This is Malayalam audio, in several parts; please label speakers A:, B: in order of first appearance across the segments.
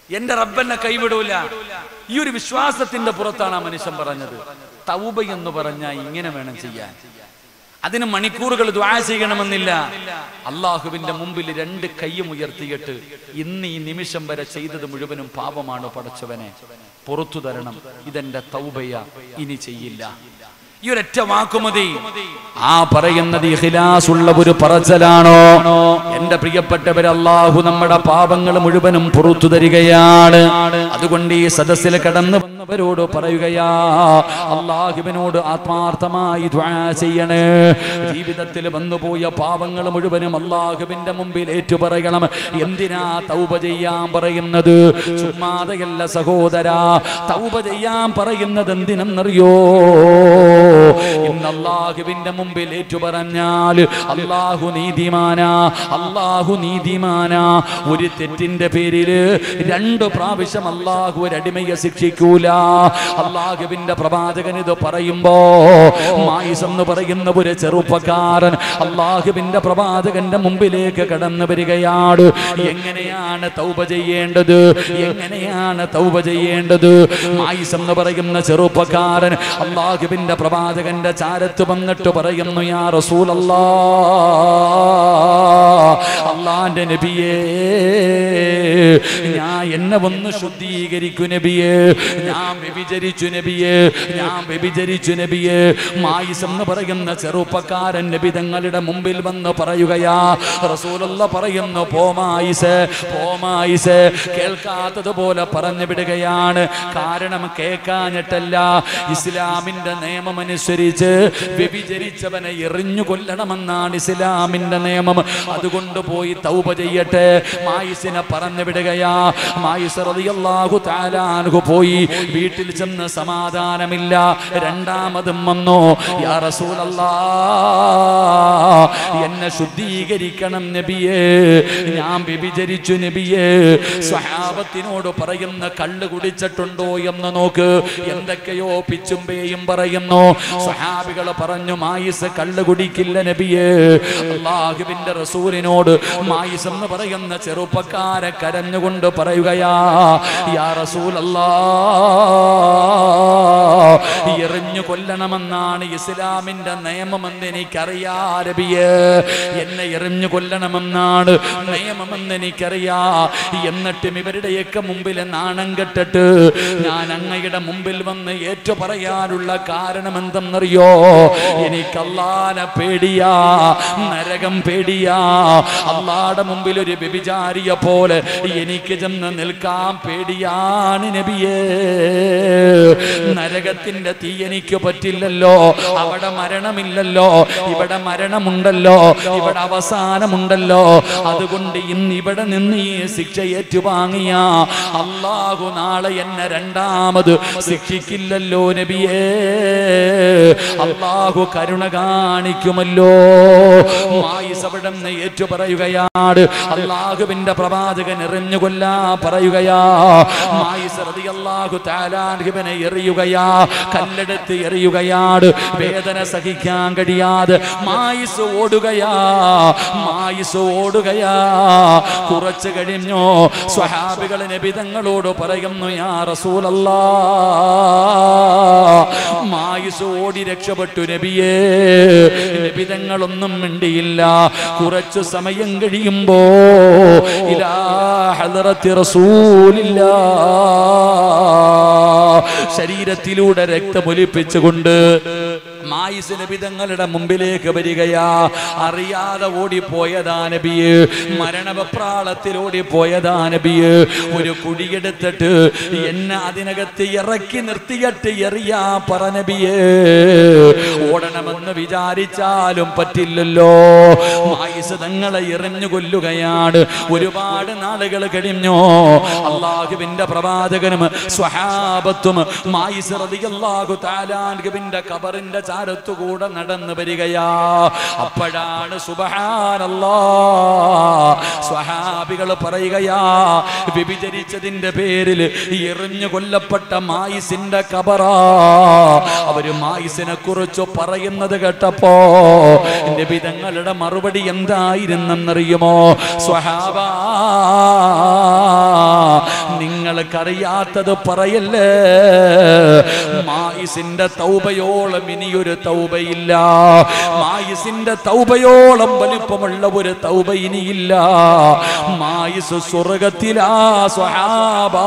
A: എന്റെ റബ്ബെന്നെ കൈവിടൂല ഈ ഒരു വിശ്വാസത്തിന്റെ പുറത്താണ് ആ മനുഷ്യൻ പറഞ്ഞത് തൗബ എന്ന് പറഞ്ഞാൽ ഇങ്ങനെ വേണം ചെയ്യാൻ അതിന് മണിക്കൂറുകൾ ദ്വാ ചെയ്യണമെന്നില്ല അള്ളാഹുവിന്റെ മുമ്പിൽ രണ്ട് കൈയും ഉയർത്തിയിട്ട് ഇന്ന് ഈ നിമിഷം വരെ ചെയ്തത് മുഴുവനും പാപമാണ് പടച്ചവനെ പുറത്തു തരണം ഇതെന്റെ തൗബയ ഇനി ചെയ്യില്ല ഈ ഒരൊറ്റ വാക്കുമതി ആ പറയുന്നത് ഇഖ്ലാസ് ഉള്ള ഒരു പറച്ചലാണോ എന്റെ പ്രിയപ്പെട്ടവർ അള്ളാഹു നമ്മുടെ പാപങ്ങൾ മുഴുവനും പുറത്തു തരികയാണ് അതുകൊണ്ട് ഈ സദസ്സിൽ കടന്നു വന്നവരോട് പറയുകയാ അള്ളാഹുവിനോട് ആത്മാർത്ഥമായി ദ്വാ ചെയ്യണേ ജീവിതത്തിൽ വന്നുപോയ പാപങ്ങൾ മുഴുവനും അള്ളാഹുവിന്റെ മുമ്പിൽ ഏറ്റുപറയണം എന്തിനാ തൗബ ചെയ്യാൻ പറയുന്നത് ചുമ്മാതയല്ല സഹോദരാ തൗബ ചെയ്യാൻ പറയുന്നത് എന്തിനെന്നറിയോ ഇന്ന് അള്ളാഹുവിന്റെ മുമ്പിൽ ഏറ്റുപറഞ്ഞാൽ അള്ളാഹു നീതിമാനാ അള്ളാഹു നീതിമാനാ ഒരു തെറ്റിന്റെ പേരില് രണ്ട് പ്രാവശ്യം അള്ളാഹു ഒരടിമയെ ശിക്ഷിക്കൂല അള്ളാഹുവിന്റെ പ്രവാചകൻ ഇത് പറയുമ്പോ മായിസ് എന്ന് പറയുന്ന ഒരു ചെറുപ്പക്കാരൻ അള്ളാഹുവിന്റെ പ്രവാചകന്റെ മുമ്പിലേക്ക് കടന്നു വരികയാണ് എങ്ങനെയാണ് തൗബ ചെയ്യേണ്ടത് എങ്ങനെയാണ് തൗബ ചെയ്യേണ്ടത് മായിസ് എന്ന് പറയുന്ന ചെറുപ്പക്കാരൻ അള്ളാഹുവിന്റെ പ്രവാചകന്റെ ചാരത്ത് വന്നിട്ട് പറയുന്നു യാ റസൂലല്ലാ അള്ളാന്റെ നബിയേ ഞാൻ എന്നെ ഒന്ന് ശുദ്ധീകരിക്കു നബിയേ ഞാൻ വ്യഭിചരിച്ചു നബിയേ ഞാൻ വ്യഭിചരിച്ചു നബിയേ മായിസ് എന്ന് പറയുന്ന ചെറുപ്പക്കാരൻ നബി തങ്ങളുടെ മുമ്പിൽ വന്ന് പറയുകയാ റസൂലുള്ള പറയുന്നു പോമായിസ് പോമായിസ് കേൾക്കാത്തതുപോലെ പറഞ്ഞു വിടുകയാണ് കാരണം കേൾക്കാഞ്ഞിട്ടല്ല ഇസ്ലാമിന്റെ നിയമം അനുസരിച്ച് വ്യഭിചരിച്ചവനെ എറിഞ്ഞു കൊല്ലണമെന്നാണ് ഇസ്ലാമിന്റെ നിയമം അതുകൊണ്ട് പോയി തൗബ ചെയ്യട്ടെ മായിസിനെ പറഞ്ഞു വിടുകയാ മായിസ് റളിയല്ലാഹു തആല അൻഹു പോയി വീട്ടിൽ ചെന്ന് സമാധാനമില്ല രണ്ടാമതും വന്നു യാ റസൂലല്ലാ എന്നെ ശുദ്ധീകരിക്കണം നബിയേ ഞാൻ വ്യഭിചരിച്ചു നബിയേ സ്വഹാബത്തിനോട് പറയുന്ന കള്ള് കുടിച്ചിട്ടുണ്ടോ എന്ന് നോക്ക് എന്തൊക്കെയോ പിച്ചും പേയും പറയുന്നു സ്വഹാബികൾ പറഞ്ഞു മായിസ് കള്ള് കുടിക്കില്ല നബിയേ അള്ളാഹുവിന്റെ റസൂലിനോട് മായിസ് എന്ന് പറയുന്ന ചെറുപ്പക്കാരെ കരഞ്ഞുകൊണ്ട് പറയുകയാ യാ റസൂലല്ലാ എറിഞ്ഞു കൊല്ലണമെന്നാണ് ഇസ്ലാമിന്റെ നിയമമെന്ന് എനിക്കറിയാ നബിയേ എന്നെ എറിഞ്ഞു കൊല്ലണമെന്നാണ് നിയമമെന്ന് എനിക്കറിയാ എന്നിട്ടും ഇവരുടെയൊക്കെ മുമ്പിൽ നാണം കെട്ടിട്ട് ഞാൻ അങ്ങയുടെ മുമ്പിൽ വന്ന് ഏറ്റു പറയാനുള്ള കാരണം എന്തെന്നറിയോ എനിക്ക് അല്ലാനെ പേടിയാ നരകം പേടിയാ അള്ളാടെ മുമ്പിൽ ഒരു വ്യഭിചാരിയെ പോലെ എനിക്ക് ചെന്ന് നിൽക്കാൻ പേടിയാണ് നബിയേ നരകത്തിന്റെ തീ എനിക്ക് പറ്റില്ലല്ലോ അവിടെ മരണമില്ലല്ലോ ഇവിടെ മരണമുണ്ടല്ലോ ഇവിടെ അവസാനമുണ്ടല്ലോ അതുകൊണ്ട് ഇന്ന് ഇവിടെ നിന്ന് ഈ ശിക്ഷ ഏറ്റുവാങ്ങിയ അള്ളാഹു നാളെ എന്നെ രണ്ടാമത് ശിക്ഷിക്കില്ലല്ലോ നബിയേ അള്ളാഹു കരുണ കാണിക്കുമല്ലോ മായിസ് അവിടെ നിന്ന് ഏറ്റു പറയുകയാണ് അള്ളാഹുവിന്റെ പ്രവാചകൻ എറിഞ്ഞു കൊല്ലാ പറയുകയാ മായിസ് റളിയല്ലാഹു താലാൻഹിബനെ എറിയുകയാ കല്ലെടുത്ത് എറിയുകയാണ് വേദന സഹിക്കാൻ കഴിയാതെ മായിസ് ഓടുകയാ മായിസ് ഓടുകയാ കുറച്ച് കഴിഞ്ഞു സ്വഹാബികൾ നബിതങ്ങളോട് പറയുന്നു യാ റസൂലല്ലാ മായിസ് ഓടി രക്ഷപ്പെട്ടു നബിയേ നബിതങ്ങളൊന്നും മിണ്ടിയില്ല കുറച്ചു സമയം കഴിയുമ്പോ ഇലാ ഹദറത്തി റസൂലില്ലാ ശരീരത്തിലൂടെ രക്തമൊലിപ്പിച്ചുകൊണ്ട് മായിസ് നബി തങ്ങളുടെ മുമ്പിലേക്ക് വരികയാ അറിയാതെ ഓടിപ്പോയതാ നബിയ് മരണവപ്രാളത്തിൽ ഓടിപ്പോയതാ നബിയ് ഒരു കുടിയെടുത്തിട്ട് എന്നെ അതിനകത്ത് ഇറക്കി നിർത്തിയിട്ട് എറിയാ പറഞ്ഞബിയേ ഓടണമെന്ന് വിചാരിച്ചാലും പറ്റില്ലല്ലോ മായിസ് തങ്ങളെ എറിഞ്ഞു കൊല്ലുകയാണ് ഒരുപാട് നാളുകൾ കഴിഞ്ഞു അള്ളാഹുവിന്റെ പ്രവാചകനും സ്വഹാബത്തും മായിസ് റളിയല്ലാഹു തആലാൻഹുവിന്റെ ഖബറിന്റെ ചാരത്തുകൂടെ നടന്നു വരികയാ അപ്പോഴാണ് സുബ്ഹാനല്ലാ സ്വഹാബികൾ പറയുകയാ വ്യഭിചരിച്ചതിന്റെ പേരിൽ എറിഞ്ഞു കൊല്ലപ്പെട്ട മായിസിന്റെ ഖബറാ അവര് മായിസിനെ കുറിച്ച് പറയുന്നത് കേട്ടപ്പോ നബി തങ്ങളുടെ മറുപടി എന്തായിരുന്നെന്നറിയുമോ സ്വഹാബ നിങ്ങൾക്കറിയാത്തത് പറയല്ലേ മായിസിന്റെ തൗബയോളം ഇനിയൊരു തൗബയില്ല മായിസിന്റെ തൗബയോളം വലിപ്പമുള്ള ഒരു തൗബ ഇനിയില്ല മായിസ് സ്വർഗത്തിലാ സ്വഹാബാ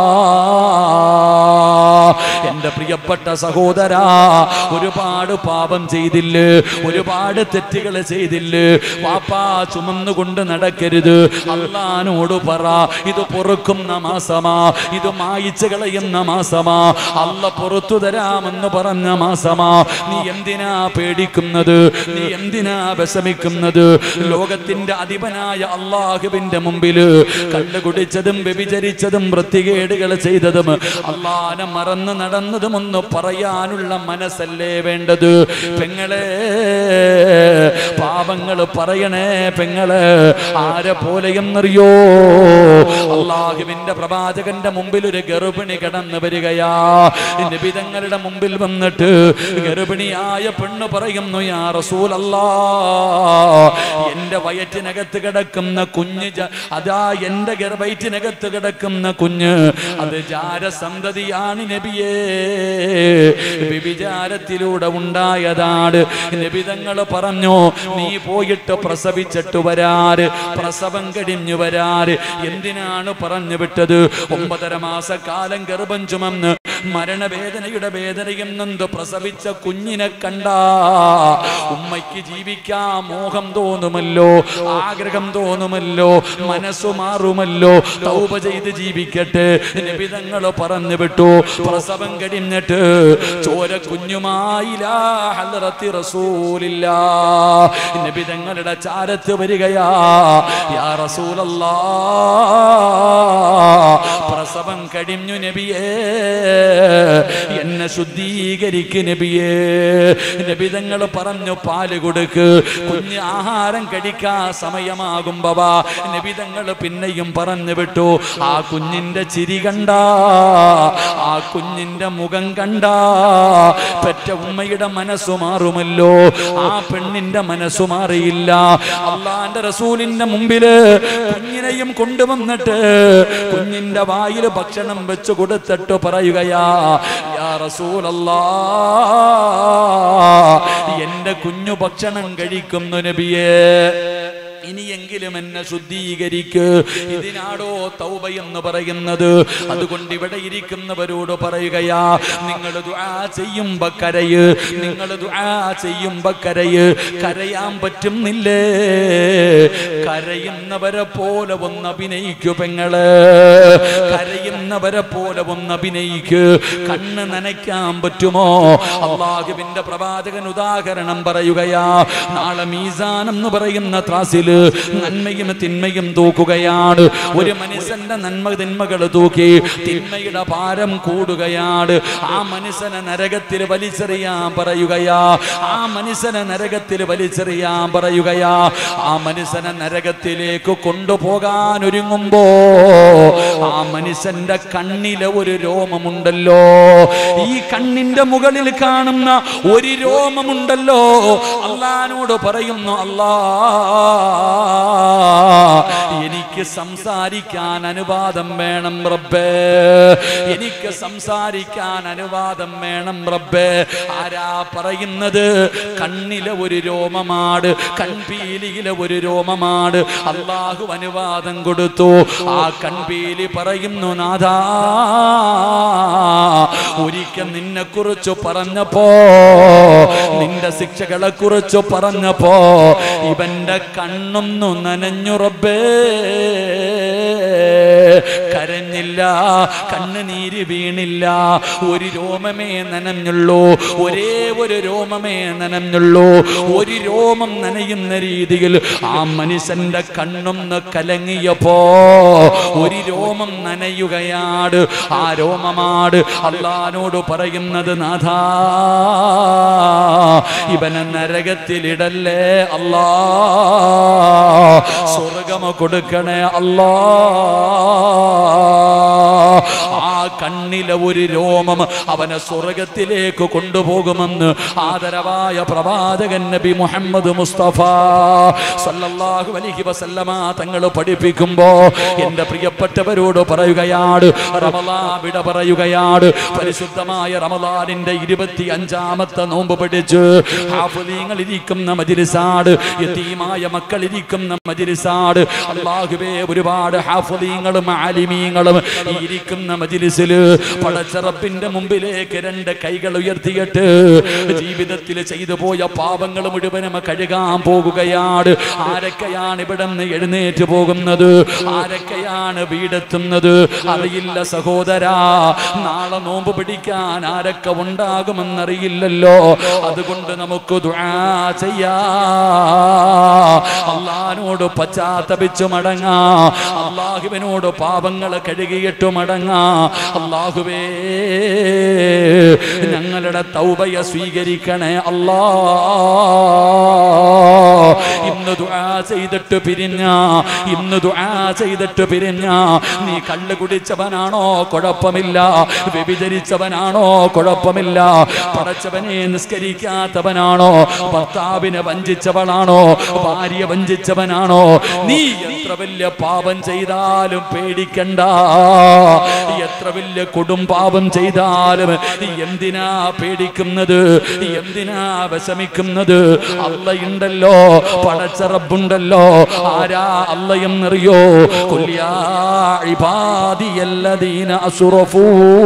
A: എന്റെ പ്രിയപ്പെട്ട സഹോദരാ ഒരുപാട് പാപം ചെയ്തില്ലേ ഒരുപാട് തെറ്റുകൾ ചെയ്തില്ലേ പാപ്പാ ചുമന്നുകൊണ്ട് നടക്കരുത് അള്ളഹാനോട് പറ ഇത് പൊറുക്കുന്ന മാസമാ ഇത് മായിച്ചു കളയുന്ന മാസമാ അല്ല പുറത്തു തരാമെന്ന് പറഞ്ഞ മാസമാ നീ എന്തിനാ പേടിക്കുന്നത് നീ എന്തിനാ വിഷമിക്കുന്നത് ലോകത്തിന്റെ അധിപനായ അള്ളാഹുവിന്റെ മുമ്പില് കള്ളു കുടിച്ചതും വ്യഭിചരിച്ചതും വൃത്തികേടുകൾ ചെയ്തതും അള്ളാനെ മറന്ന് നടന്നതും ഒന്ന് പറയാനുള്ള മനസ്സല്ലേ വേണ്ടത് പെങ്ങളെ പാപങ്ങൾ പറയണേ പെങ്ങളെ ആരെ പോലെയെന്നറിയോ അള്ളാഹുവിന്റെ പ്രവാചകന്റെ മുമ്പിൽ ഒരു ഗർഭിണി കടന്നു വരികയാ നിബിതങ്ങളുടെ മുമ്പിൽ വന്നിട്ട് ഗർഭിണിയായ പെണ്ണ് പറയുന്നു യാ റസൂലല്ലാ എന്റെ വയറ്റിനകത്ത് കിടക്കുന്ന കുഞ്ഞ് ജ- അതാ എന്റെ ഗർ- വയറ്റിനകത്ത് കിടക്കുന്ന കുഞ്ഞ് അത് ജാരസന്തതിയാണ് നബിയേ വിചാരത്തിലൂടെ ഉണ്ടായതാണ് നബിതങ്ങൾ പറഞ്ഞു നീ പോയിട്ട് പ്രസവിച്ചിട്ട് വരാറ് പ്രസവം കഴിഞ്ഞു വരാറ് എന്തിനാണ് പറഞ്ഞു വിട്ടത് ഒമ്പതര മാസക്കാലം ഗർഭം ചുമന്ന് മരണവേദനയുടെ വേദനയും നൊന്ത് പ്രസവിച്ച കുഞ്ഞിനെ കണ്ട ഉമ്മയ്ക്ക് ജീവിക്കാൻ മോഹം തോന്നുമല്ലോ ആഗ്രഹം തോന്നുമല്ലോ മനസ്സു മാറുമല്ലോ തൗപ ചെയ്ത് ജീവിക്കട്ടെ നിബിതങ്ങൾ പറഞ്ഞു വിട്ടു പ്രസവം കഴിഞ്ഞിട്ട് ചോര കുഞ്ഞുമായില്ല ഹലറത്തി റസൂലില്ല നിബിതങ്ങളുടെ ചാരത്ത് വരികയാ യാ റസൂലല്ലാ പ്രസവം കഴിഞ്ഞു നബിയേ എന്നെ ശുദ്ധീകരിക്ക് നബിയേ നബിതങ്ങൾ പറഞ്ഞു പാല് കൊടുക്ക് കുഞ്ഞ് ആഹാരം കഴിക്കാൻ സമയമാകുമ്പോ വാ നബിതങ്ങൾ പിന്നെയും പറഞ്ഞു വിട്ടു ആ കുഞ്ഞിന്റെ ചിരി കണ്ട ആ കുഞ്ഞിന്റെ മുഖം കണ്ട പെറ്റ ഉമ്മയുടെ മനസ്സു മാറുമല്ലോ ആ പെണ്ണിന്റെ മനസ്സു മാറിയില്ല അള്ളാന്റെ റസൂലിന്റെ മുമ്പില് കുഞ്ഞിനെയും കൊണ്ടുവന്നിട്ട് കുഞ്ഞിന്റെ വായില് ഭക്ഷണം വെച്ച് കൊടുത്തിട്ട് പറയുകയാ യാ റസൂലല്ലാ എന്റെ കുഞ്ഞു ഭക്ഷണം കഴിക്കുന്നു നബിയേ ഇനിയെങ്കിലും എന്നെ ശുദ്ധീകരിക്ക് ഇതിനാടോ തൗബ എന്ന് പറയുന്നത് അതുകൊണ്ട് ഇവിടെ ഇരിക്കുന്നവരോട് പറയുകയാ നിങ്ങൾ ദുആ ചെയ്യുമ്പോ കരയ് നിങ്ങൾ ദുആ ചെയ്യുമ്പോ കരയ് കരയാൻ പറ്റുന്നില്ലേ കരയുന്നവരെ പോലെ ഒന്ന് അഭിനയിക്കു പെങ്ങള് കരയുന്നവരെ പോലെ ഒന്ന് അഭിനയിക്ക് കണ്ണ് നനയ്ക്കാൻ പറ്റുമോ അള്ളാഹുവിന്റെ പ്രവാചകൻ ഉദാഹരണം പറയുകയാ നാളെ മീസാൻ എന്ന് പറയുന്ന ത്രാസില് നന്മയും തിന്മയും തൂക്കുകയാണ് ഒരു മനുഷ്യന്റെ നന്മ തിന്മകൾ തൂക്കി തിന്മയുടെ ഭാരം കൂടുകയാണ് ആ മനുഷ്യനെ നരകത്തിൽ വലിച്ചെറിയാൻ പറയുകയാ ആ മനുഷ്യനെ നരകത്തിൽ വലിച്ചെറിയാൻ പറയുകയാ ആ മനുഷ്യനെ നരകത്തിലേക്ക് കൊണ്ടുപോകാൻ ഒരുങ്ങുമ്പോ ആ മനുഷ്യന്റെ കണ്ണിലെ ഒരു രോമമുണ്ടല്ലോ ഈ കണ്ണിന്റെ മുകളിൽ കാണുന്ന ഒരു രോമമുണ്ടല്ലോ അള്ളഹാനോട് പറയുന്നു അല്ലാ എനിക്ക് സംസാരിക്കാൻ അനുവാദം വേണം റബ്ബേ എനിക്ക് സംസാരിക്കാൻ അനുവാദം വേണം റബ്ബേ ആരാ പറയുന്നത് കണ്ണിലെ ഒരു രോമമാട് കൺപീലിയിലെ ഒരു രോമമാട് അള്ളാഹു അനുവാദം കൊടുത്തു ആ കൺപീലി പറയുന്നു നാഥാ ഒരിക്കൽ നിന്നെ കുറിച്ച് പറഞ്ഞപ്പോ നിന്റെ ശിക്ഷകളെ കുറിച്ച് പറഞ്ഞപ്പോ ഇവന്റെ കണ്ണൊന്നു നനഞ്ഞു റബ്ബേ കരഞ്ഞില്ല കണ്ണുനീര് വീണില്ല ഒരു രോമമേ നനഞ്ഞുള്ളൂ ഒരേ ഒരു രോമമേ നനഞ്ഞുള്ളൂ ഒരു രോമം നനയുന്ന രീതിയിൽ ആ മനുഷ്യന്റെ കണ്ണൊന്ന് കലങ്ങിയപ്പോ ഒരു രോമം നനയുകയാണ് ആ രോമമാട് അള്ളഹാനോട് പറയുന്നത് നാഥാ ഇവനെ നരകത്തിലിടല്ലേ അല്ലാ സ്വർഗമ കൊടുക്കണേ അല്ലാ ആ കണ്ണ് കണ്ണിലെ ഒരു രോമം അവനെ സ്വർഗത്തിലേക്ക് കൊണ്ടുപോകുമെന്ന് ആദരവായ പ്രവാചകൻ നബി മുഹമ്മദ് മുസ്തഫ സല്ലല്ലാഹു അലൈഹി വസല്ലമ തങ്ങൾ പഠിപ്പിക്കുമ്പോ എന്റെ പ്രിയപ്പെട്ടവരോട് പറയുകയാണ് റമലാ വിട പറയുകയാണ് പരിശുദ്ധമായ റമലാനിന്റെ ഇരുപത്തി അഞ്ചാമത്തെ നോമ്പ് പിടിച്ച് ഹാഫുലീങ്ങൾ ഇരിക്കുന്ന മജിലിസാട് യതീമായ മക്കൾ ഇരിക്കുന്ന മജിലിസാട് അള്ളാഹുവേ ഒരുപാട് ഹാഫുലീങ്ങളും ആലിമീങ്ങളും ഈ ഇരിക്കുന്ന മജിലിസില് പടച്ചറപ്പിന്റെ മുമ്പിലേക്ക് രണ്ട് കൈകൾ ഉയർത്തിയിട്ട് ജീവിതത്തിൽ ചെയ്തു പോയ പാപങ്ങൾ മുഴുവനും കഴുകാൻ പോകുകയാണ് ആരൊക്കെയാണ് ഇവിടെ നിന്ന് എഴുന്നേറ്റ് പോകുന്നത് ആരൊക്കെയാണ് വീടെത്തുന്നത് അറിയില്ല സഹോദരാ നാളെ നോമ്പ് പിടിക്കാൻ ആരൊക്കെ ഉണ്ടാകുമെന്നറിയില്ലല്ലോ അതുകൊണ്ട് നമുക്ക് ദുആ ചെയ്യാ അള്ളഹാനോട് പശ്ചാത്തപിച്ചു മടങ്ങാ അള്ളാഹുവിനോട് പാപങ്ങൾ കഴുകിയിട്ട് മടങ്ങാ അള്ളാഹുവേ ഞങ്ങളുടെ തൗബയ സ്വീകരിക്കണേ അല്ലാ ഇന്ന് ദുആ ചെയ്തിട്ട് പിരിഞ്ഞ ഇന്ന് ദുആ ചെയ്തിട്ട് പിരിഞ്ഞ നീ കള്ള് കുടിച്ചവനാണോ കുഴപ്പമില്ല വ്യഭിചരിച്ചവനാണോ കുഴപ്പമില്ല പടച്ചവനെ നിസ്കരിക്കാത്തവനാണോ ഭർത്താവിനെ വഞ്ചിച്ചവളാണോ ഭാര്യ വഞ്ചിച്ചവനാണോ നീ എത്ര വലിയ പാപം ചെയ്താലും പേടിക്കണ്ട എത്ര വലിയ കൊടും പാപം ചെയ്താലും എന്തിനാ പേടിക്കുന്നത് എന്തിനാ വിഷമിക്കുന്നത് അള്ളയുണ്ടല്ലോ പടച്ചറബുണ്ടല്ലോ ആരാ അള്ളയെന്നറിയോ കൊല്ലിയാ ഇബാദിയല്ലദീന അസുറഫൂ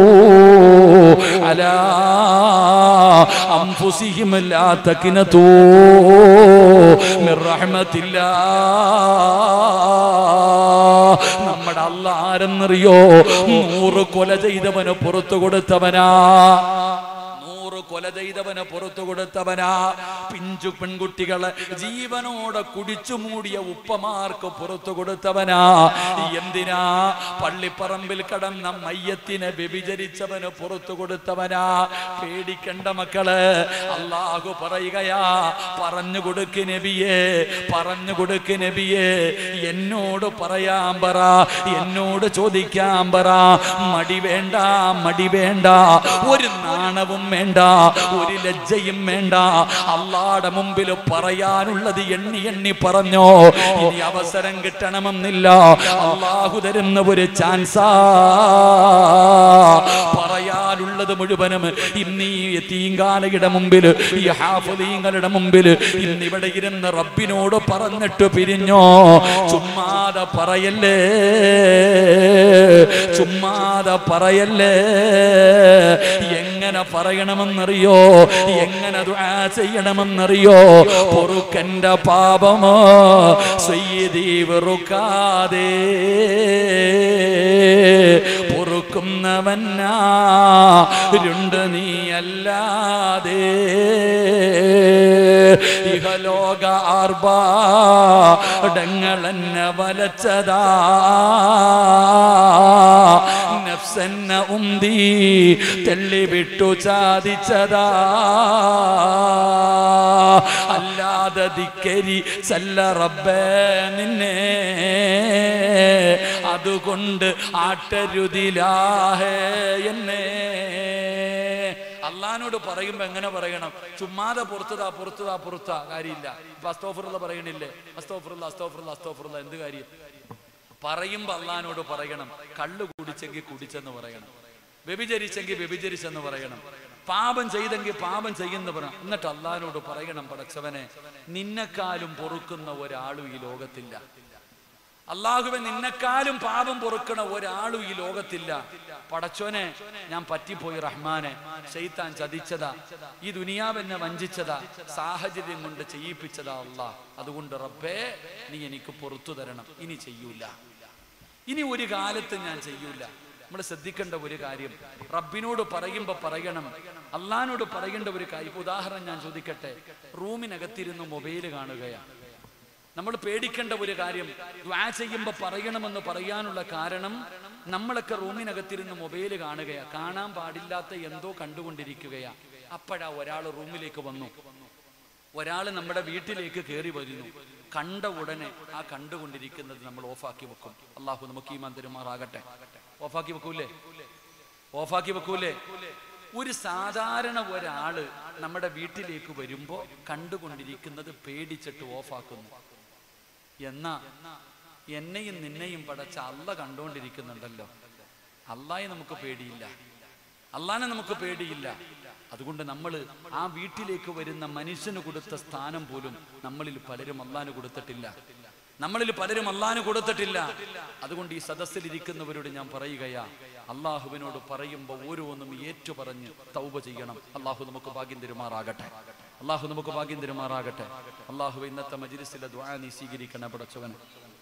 A: അലാ അംഫുസിഹിം ലാ തകിനതൂ മിർ റഹ്മത്തില്ലാ നമ്മുടെ അല്ല ആരെന്നറിയോ നൂറ് കൊല ചെയ്തവന് പുറത്തു കൊടുത്തവനാ നൂറ് കൊല ചെയ്തവന് പുറത്തു കൊടുത്തവനാ പിഞ്ചു പെൺകുട്ടികളെ ജീവനോടെ കുടിച്ചു മൂടിയ ഉപ്പമാർക്ക് പുറത്തു കൊടുത്തവനാ എന്തിനാ പള്ളിപ്പറമ്പിൽ കടന്ന മയ്യത്തിനെ വ്യഭിചരിച്ചവന് പുറത്തു കൊടുത്തവനാ പേടിക്കണ്ട മക്കള് അള്ളാഹു പറയുകയാ പറഞ്ഞു കൊടുക്ക് നബിയേ പറഞ്ഞു കൊടുക്ക് നബിയേ എന്നോട് പറയാൻ പറ എന്നോട് ചോദിക്കാൻ പറ മടി വേണ്ട മടി വേണ്ട ഒരു നാണവും വേണ്ട ഒരു ലജ്ജയും വേണ്ട അള്ളാടെ മുമ്പിൽ പറയാനുള്ളത് എണ്ണി എണ്ണി പറഞ്ഞോ ഇനി അവസരം കിട്ടണമെന്നില്ല അള്ളാഹു തരുന്ന ഒരു ചാൻസാ പറയാനുള്ളത് മുഴുവനും ഇന്ന് ഈ യതീങ്കാലയുടെ മുമ്പിൽ ഈ ഹാഫലീങ്ങളുടെ മുമ്പിൽ ഇന്ന് ഇവിടെ ഇരുന്ന് റബ്ബിനോട് പറഞ്ഞിട്ട് പിരിഞ്ഞോ ചുമ്മാതെ പറയല്ലേ ചുമ്മാതെ പറയല്ലേ എങ്ങനെ പറയണമെന്നറിയോ എങ്ങനെ ദുആ ചെയ്യണമെന്നറിയോ പൊറുക്കന്റെ പാപമോ സയ്യിദീ വെറുക്കാതെ പൊറുക്കുന്നവനാരുണ്ട് നീ അല്ലാതെ ഇഹലോക ആർഭാടങ്ങളെന്നെ വലച്ചതാ നഫ്സെന്ന ഉന്തി തെള്ളിവിട്ടു ചാദിച്ചതാ അല്ലാതെ ധിക്കരി ചല്ല റബ്ബേ നിന്നെ അതുകൊണ്ട് ആട്ടരുതിലാഹേ എന്നെ അള്ളഹാനോട് പറയുമ്പോ എങ്ങനെ പറയണം ചുമ്മാതെ പുറത്തുതാ പുറത്തുതാ പുറത്താ കാര്യമില്ല ഇപ്പൊ അസ്തോഫറുള്ള പറയണില്ലേ അസ്തോഫറുള്ള അസ്തോഫറുള്ള അസ്തോഫറുള്ള എന്ത് കാര്യം പറയുമ്പോ അള്ളഹാനോട് പറയണം കള്ളു കുടിച്ചെങ്കിൽ കുടിച്ചെന്ന് പറയണം വ്യഭിചരിച്ചെങ്കിൽ വ്യഭിചരിച്ചെന്ന് പറയണം പാപം ചെയ്തെങ്കിൽ പാപം ചെയ്യുന്ന പറയണം എന്നിട്ട് അള്ളഹാനോട് പറയണം പടച്ചവനെ നിന്നെക്കാളും പൊറുക്കുന്ന ഒരാളും ഈ ലോകത്തില്ല അള്ളാഹുവെ നിന്നെക്കാളും പാപം പൊറുക്കണ ഒരാളും ഈ ലോകത്തില്ല പടച്ചോനെ ഞാൻ പറ്റിപ്പോയി റഹ്മാനെ ഷെയ്ത്താൻ ചതിച്ചതാ ഈ ദുനിയാവെന്നെ വഞ്ചിച്ചതാ സാഹചര്യം കൊണ്ട് ചെയ്യിപ്പിച്ചതാ അള്ളാ അതുകൊണ്ട് റബ്ബേ നീ എനിക്ക് പുറത്തു തരണം ഇനി ചെയ്യൂല ഇനി ഒരു കാലത്ത് ഞാൻ ചെയ്യൂല നമ്മൾ ശ്രദ്ധിക്കേണ്ട ഒരു കാര്യം റബ്ബിനോട് പറയുമ്പോ പറയണം അള്ളഹാനോട് പറയേണ്ട ഒരു കാര്യം ഇപ്പൊ ഉദാഹരണം ഞാൻ ചോദിക്കട്ടെ റൂമിനകത്തിരുന്ന് മൊബൈൽ കാണുകയാണ് നമ്മൾ പേടിക്കേണ്ട ഒരു കാര്യം ദ്വാ ചെയ്യുമ്പോൾ പറയണമെന്ന് പറയാനുള്ള കാരണം നമ്മളൊക്കെ റൂമിനകത്തിരുന്ന് മൊബൈൽ കാണുകയാ കാണാൻ പാടില്ലാത്ത എന്തോ കണ്ടുകൊണ്ടിരിക്കുകയാ അപ്പോഴാ ഒരാൾ റൂമിലേക്ക് വന്നു ഒരാൾ നമ്മുടെ വീട്ടിലേക്ക് കയറി വരുന്നു കണ്ട ഉടനെ ആ കണ്ടുകൊണ്ടിരിക്കുന്നത് നമ്മൾ ഓഫാക്കി വെക്കും അള്ളാഹു നമുക്ക് ഈ മന്ദിരമാറാകട്ടെ ഓഫാക്കി വെക്കൂലേ ഓഫാക്കി വെക്കൂലേ ഒരു സാധാരണ ഒരാള് നമ്മുടെ വീട്ടിലേക്ക് വരുമ്പോ കണ്ടുകൊണ്ടിരിക്കുന്നത് പേടിച്ചിട്ട് ഓഫാക്കുന്നു എന്നാ എന്നെയും നിന്നെയും പടച്ച അല്ല കണ്ടുകൊണ്ടിരിക്കുന്നുണ്ടല്ലോ അള്ളായെ നമുക്ക് പേടിയില്ല അള്ളാനെ നമുക്ക് പേടിയില്ല അതുകൊണ്ട് നമ്മൾ ആ വീട്ടിലേക്ക് വരുന്ന മനുഷ്യന് കൊടുത്ത സ്ഥാനം പോലും നമ്മളിൽ പലരും അള്ളാന് കൊടുത്തിട്ടില്ല നമ്മളിൽ പലരും അള്ളാന് കൊടുത്തിട്ടില്ല അതുകൊണ്ട് ഈ സദസ്സിലിരിക്കുന്നവരോട് ഞാൻ പറയുകയാ അള്ളാഹുവിനോട് പറയുമ്പോൾ ഓരോന്നും ഏറ്റു പറഞ്ഞ് തൗബ ചെയ്യണം അള്ളാഹു നമുക്ക് ഭാഗ്യം തരുമാറാകട്ടെ അള്ളാഹു നമുക്ക് ഭാഗ്യം തരുമാറാകട്ടെ അള്ളാഹു ഇന്നത്തെ മജിലിസിലെ ദ്വാ നീ സ്വീകരിക്കണേ പടച്ചവൻ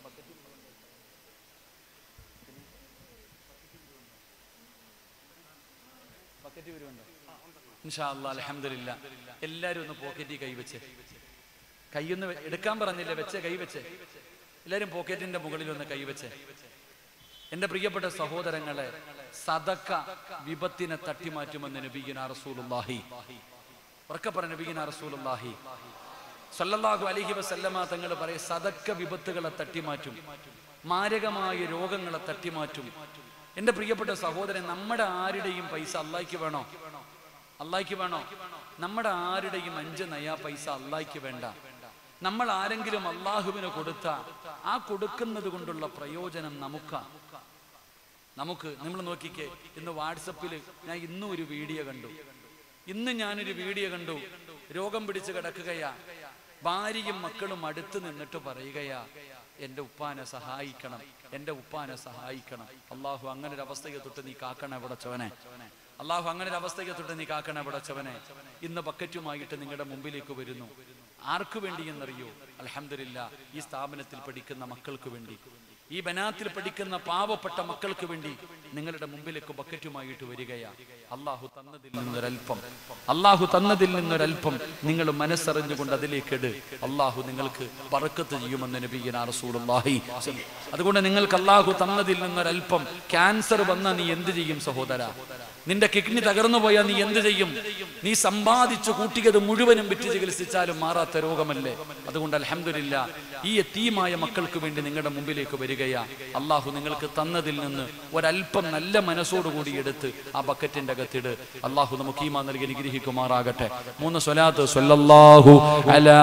A: ഇൻഷാ അല്ലാ അൽഹംദുലില്ലാ എല്ലാരും ഒന്ന് പോക്കറ്റിൽ കൈവച്ച് കൈയൊന്ന് വെ- എടുക്കാൻ പറഞ്ഞില്ല വെച്ച് കൈവച്ച് എല്ലാരും പോക്കറ്റിന്റെ മുകളിൽ ഒന്ന് കൈവച്ച് എന്റെ പ്രിയപ്പെട്ട സഹോദരങ്ങളെ സദക്ക വിപത്തിനെ തട്ടിമാറ്റുമെന്ന് നബീന റസൂലുള്ളാഹി ഉറക്കെ പറഞ്ഞ നബീന റസൂലുള്ളാഹി സല്ലല്ലാഹു അലൈഹി വസല്ലമ തങ്ങൾ പറയും സദക്ക വിപത്തുകളെ തട്ടിമാറ്റും മാരകമായ രോഗങ്ങളെ തട്ടിമാറ്റും എന്റെ പ്രിയപ്പെട്ട സഹോദരൻ നമ്മുടെ ആരുടെയും പൈസ അള്ളാഹിക്ക് വേണോ അള്ളാഹിക്ക് വേണോ നമ്മുടെ ആരുടെയും അഞ്ച് നയാ പൈസ അള്ളാഹിക്ക് വേണ്ട നമ്മൾ ആരെങ്കിലും അള്ളാഹുവിന് കൊടുത്ത ആ കൊടുക്കുന്നത് കൊണ്ടുള്ള പ്രയോജനം നമുക്കാ നമുക്ക് നിങ്ങൾ നോക്കിക്കേ ഇന്ന് വാട്സപ്പിൽ ഞാൻ ഇന്നും ഒരു വീഡിയോ കണ്ടു ഇന്ന് ഞാനൊരു വീഡിയോ കണ്ടു രോഗം പിടിച്ച് കിടക്കുകയാ ഭാര്യയും മക്കളും അടുത്ത് നിന്നിട്ട് പറയുകയാ എന്റെ ഉപ്പാനെ സഹായിക്കണം എന്റെ ഉപ്പാനെ സഹായിക്കണം അള്ളാഹു അങ്ങനെ ഒരു അവസ്ഥയെ തൊട്ട് നീ കാക്കണേ പടച്ചവനെ അള്ളാഹു അങ്ങനെ ഒരു അവസ്ഥയെ തൊട്ട് നീ കാക്കണേ പടച്ചവനെ ഇന്ന് ബക്കറ്റുമായിട്ട് നിങ്ങളുടെ മുമ്പിലേക്ക് വരുന്നു ആർക്കു വേണ്ടി എന്നറിയോ അലഹമില്ല ഈ സ്ഥാപനത്തിൽ പഠിക്കുന്ന മക്കൾക്ക് വേണ്ടി ഈ ബനാത്തിൽ പഠിക്കുന്ന പാവപ്പെട്ട മക്കൾക്ക് വേണ്ടി നിങ്ങളുടെ മുമ്പിലേക്ക് ബക്കറ്റുമായിട്ട് വരികയാ അള്ളാഹു തന്നതിൽ നിന്നൊരൽപ്പം അള്ളാഹു തന്നതിൽ നിന്നൊരൽപ്പം നിങ്ങൾ മനസ്സറിഞ്ഞുകൊണ്ട് അതിലേക്കിട് അള്ളാഹു നിങ്ങൾക്ക് പറക്കത്ത് ചെയ്യുമെന്ന് നബീന റസൂലുള്ളാഹി അതുകൊണ്ട് നിങ്ങൾക്ക് അള്ളാഹു തന്നതിൽ നിന്നൊരൽപ്പം ക്യാൻസർ വന്ന നീ എന്ത് ചെയ്യും സഹോദര നിന്റെ കിഡ്നി തകർന്നു പോയാൽ നീ എന്ത് ചെയ്യും നീ സമ്പാദിച്ചു കൂട്ടിയത് മുഴുവനും വിറ്റ് ചികിത്സിച്ചാലും മാറാത്ത രോഗമല്ലേ അതുകൊണ്ട് അലഹമില്ല ഈ എത്തീമായ മക്കൾക്ക് വേണ്ടി നിങ്ങളുടെ മുമ്പിലേക്ക് വരികയാ അള്ളാഹു നിങ്ങൾക്ക് തന്നതിൽ നിന്ന് ഒരല്പം നല്ല മനസ്സോടുകൂടി എടുത്ത് ആ ബക്കറ്റിന്റെ അകത്തിട് അള്ളാഹു നമുക്ക് ഈമാ നൽകി അനുഗ്രഹിക്കുമാറാകട്ടെ മൂന്ന് സ്വലാത്ത് സ്വല്ലല്ലാഹു അലാ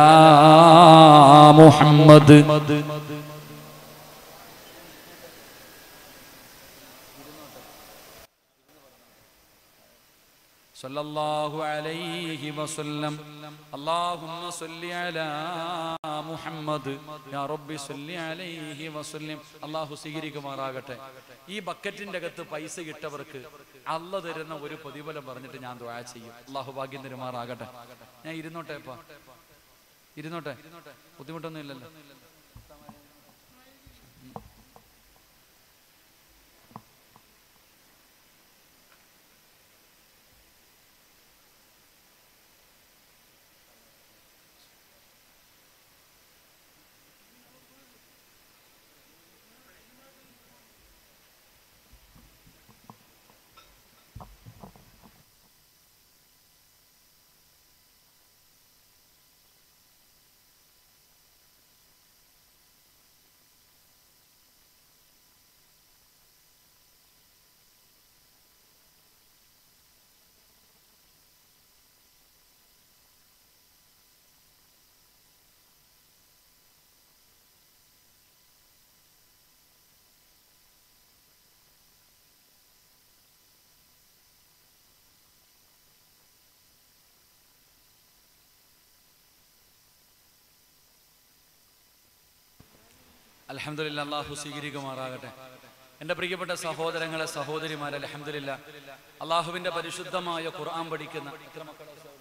A: മുഹമ്മദ് صلى الله عليه وسلم اللهم صل على محمد يا رب صل عليه وسلم അള്ളാഹു സ്വീകരിക്കുമാറാകട്ടെ ഈ ബക്കറ്റിന്റെ അകത്ത് പൈസ ഇട്ടവർക്ക് അല്ല തരുന്ന ഒരു പ്രതിഫലം പറഞ്ഞിട്ട് ഞാൻ ദ്വാ ചെയ്യും അള്ളാഹു ഭാഗ്യം തരുമാറാകട്ടെ ഞാൻ ഇരുന്നോട്ടെ അപ്പ ഇരുന്നോട്ടെ ബുദ്ധിമുട്ടൊന്നും ഇല്ലല്ലോ അലഹമില്ല അള്ളാഹു സ്വീകരിക്കുമാറാകട്ടെ എൻ്റെ പ്രിയപ്പെട്ട സഹോദരങ്ങളെ സഹോദരിമാരെ അലഹമില്ല അള്ളാഹുവിൻ്റെ പരിശുദ്ധമായ ഖുർആൻ പഠിക്കുന്ന എത്ര മക്കളാ സഹോദരി?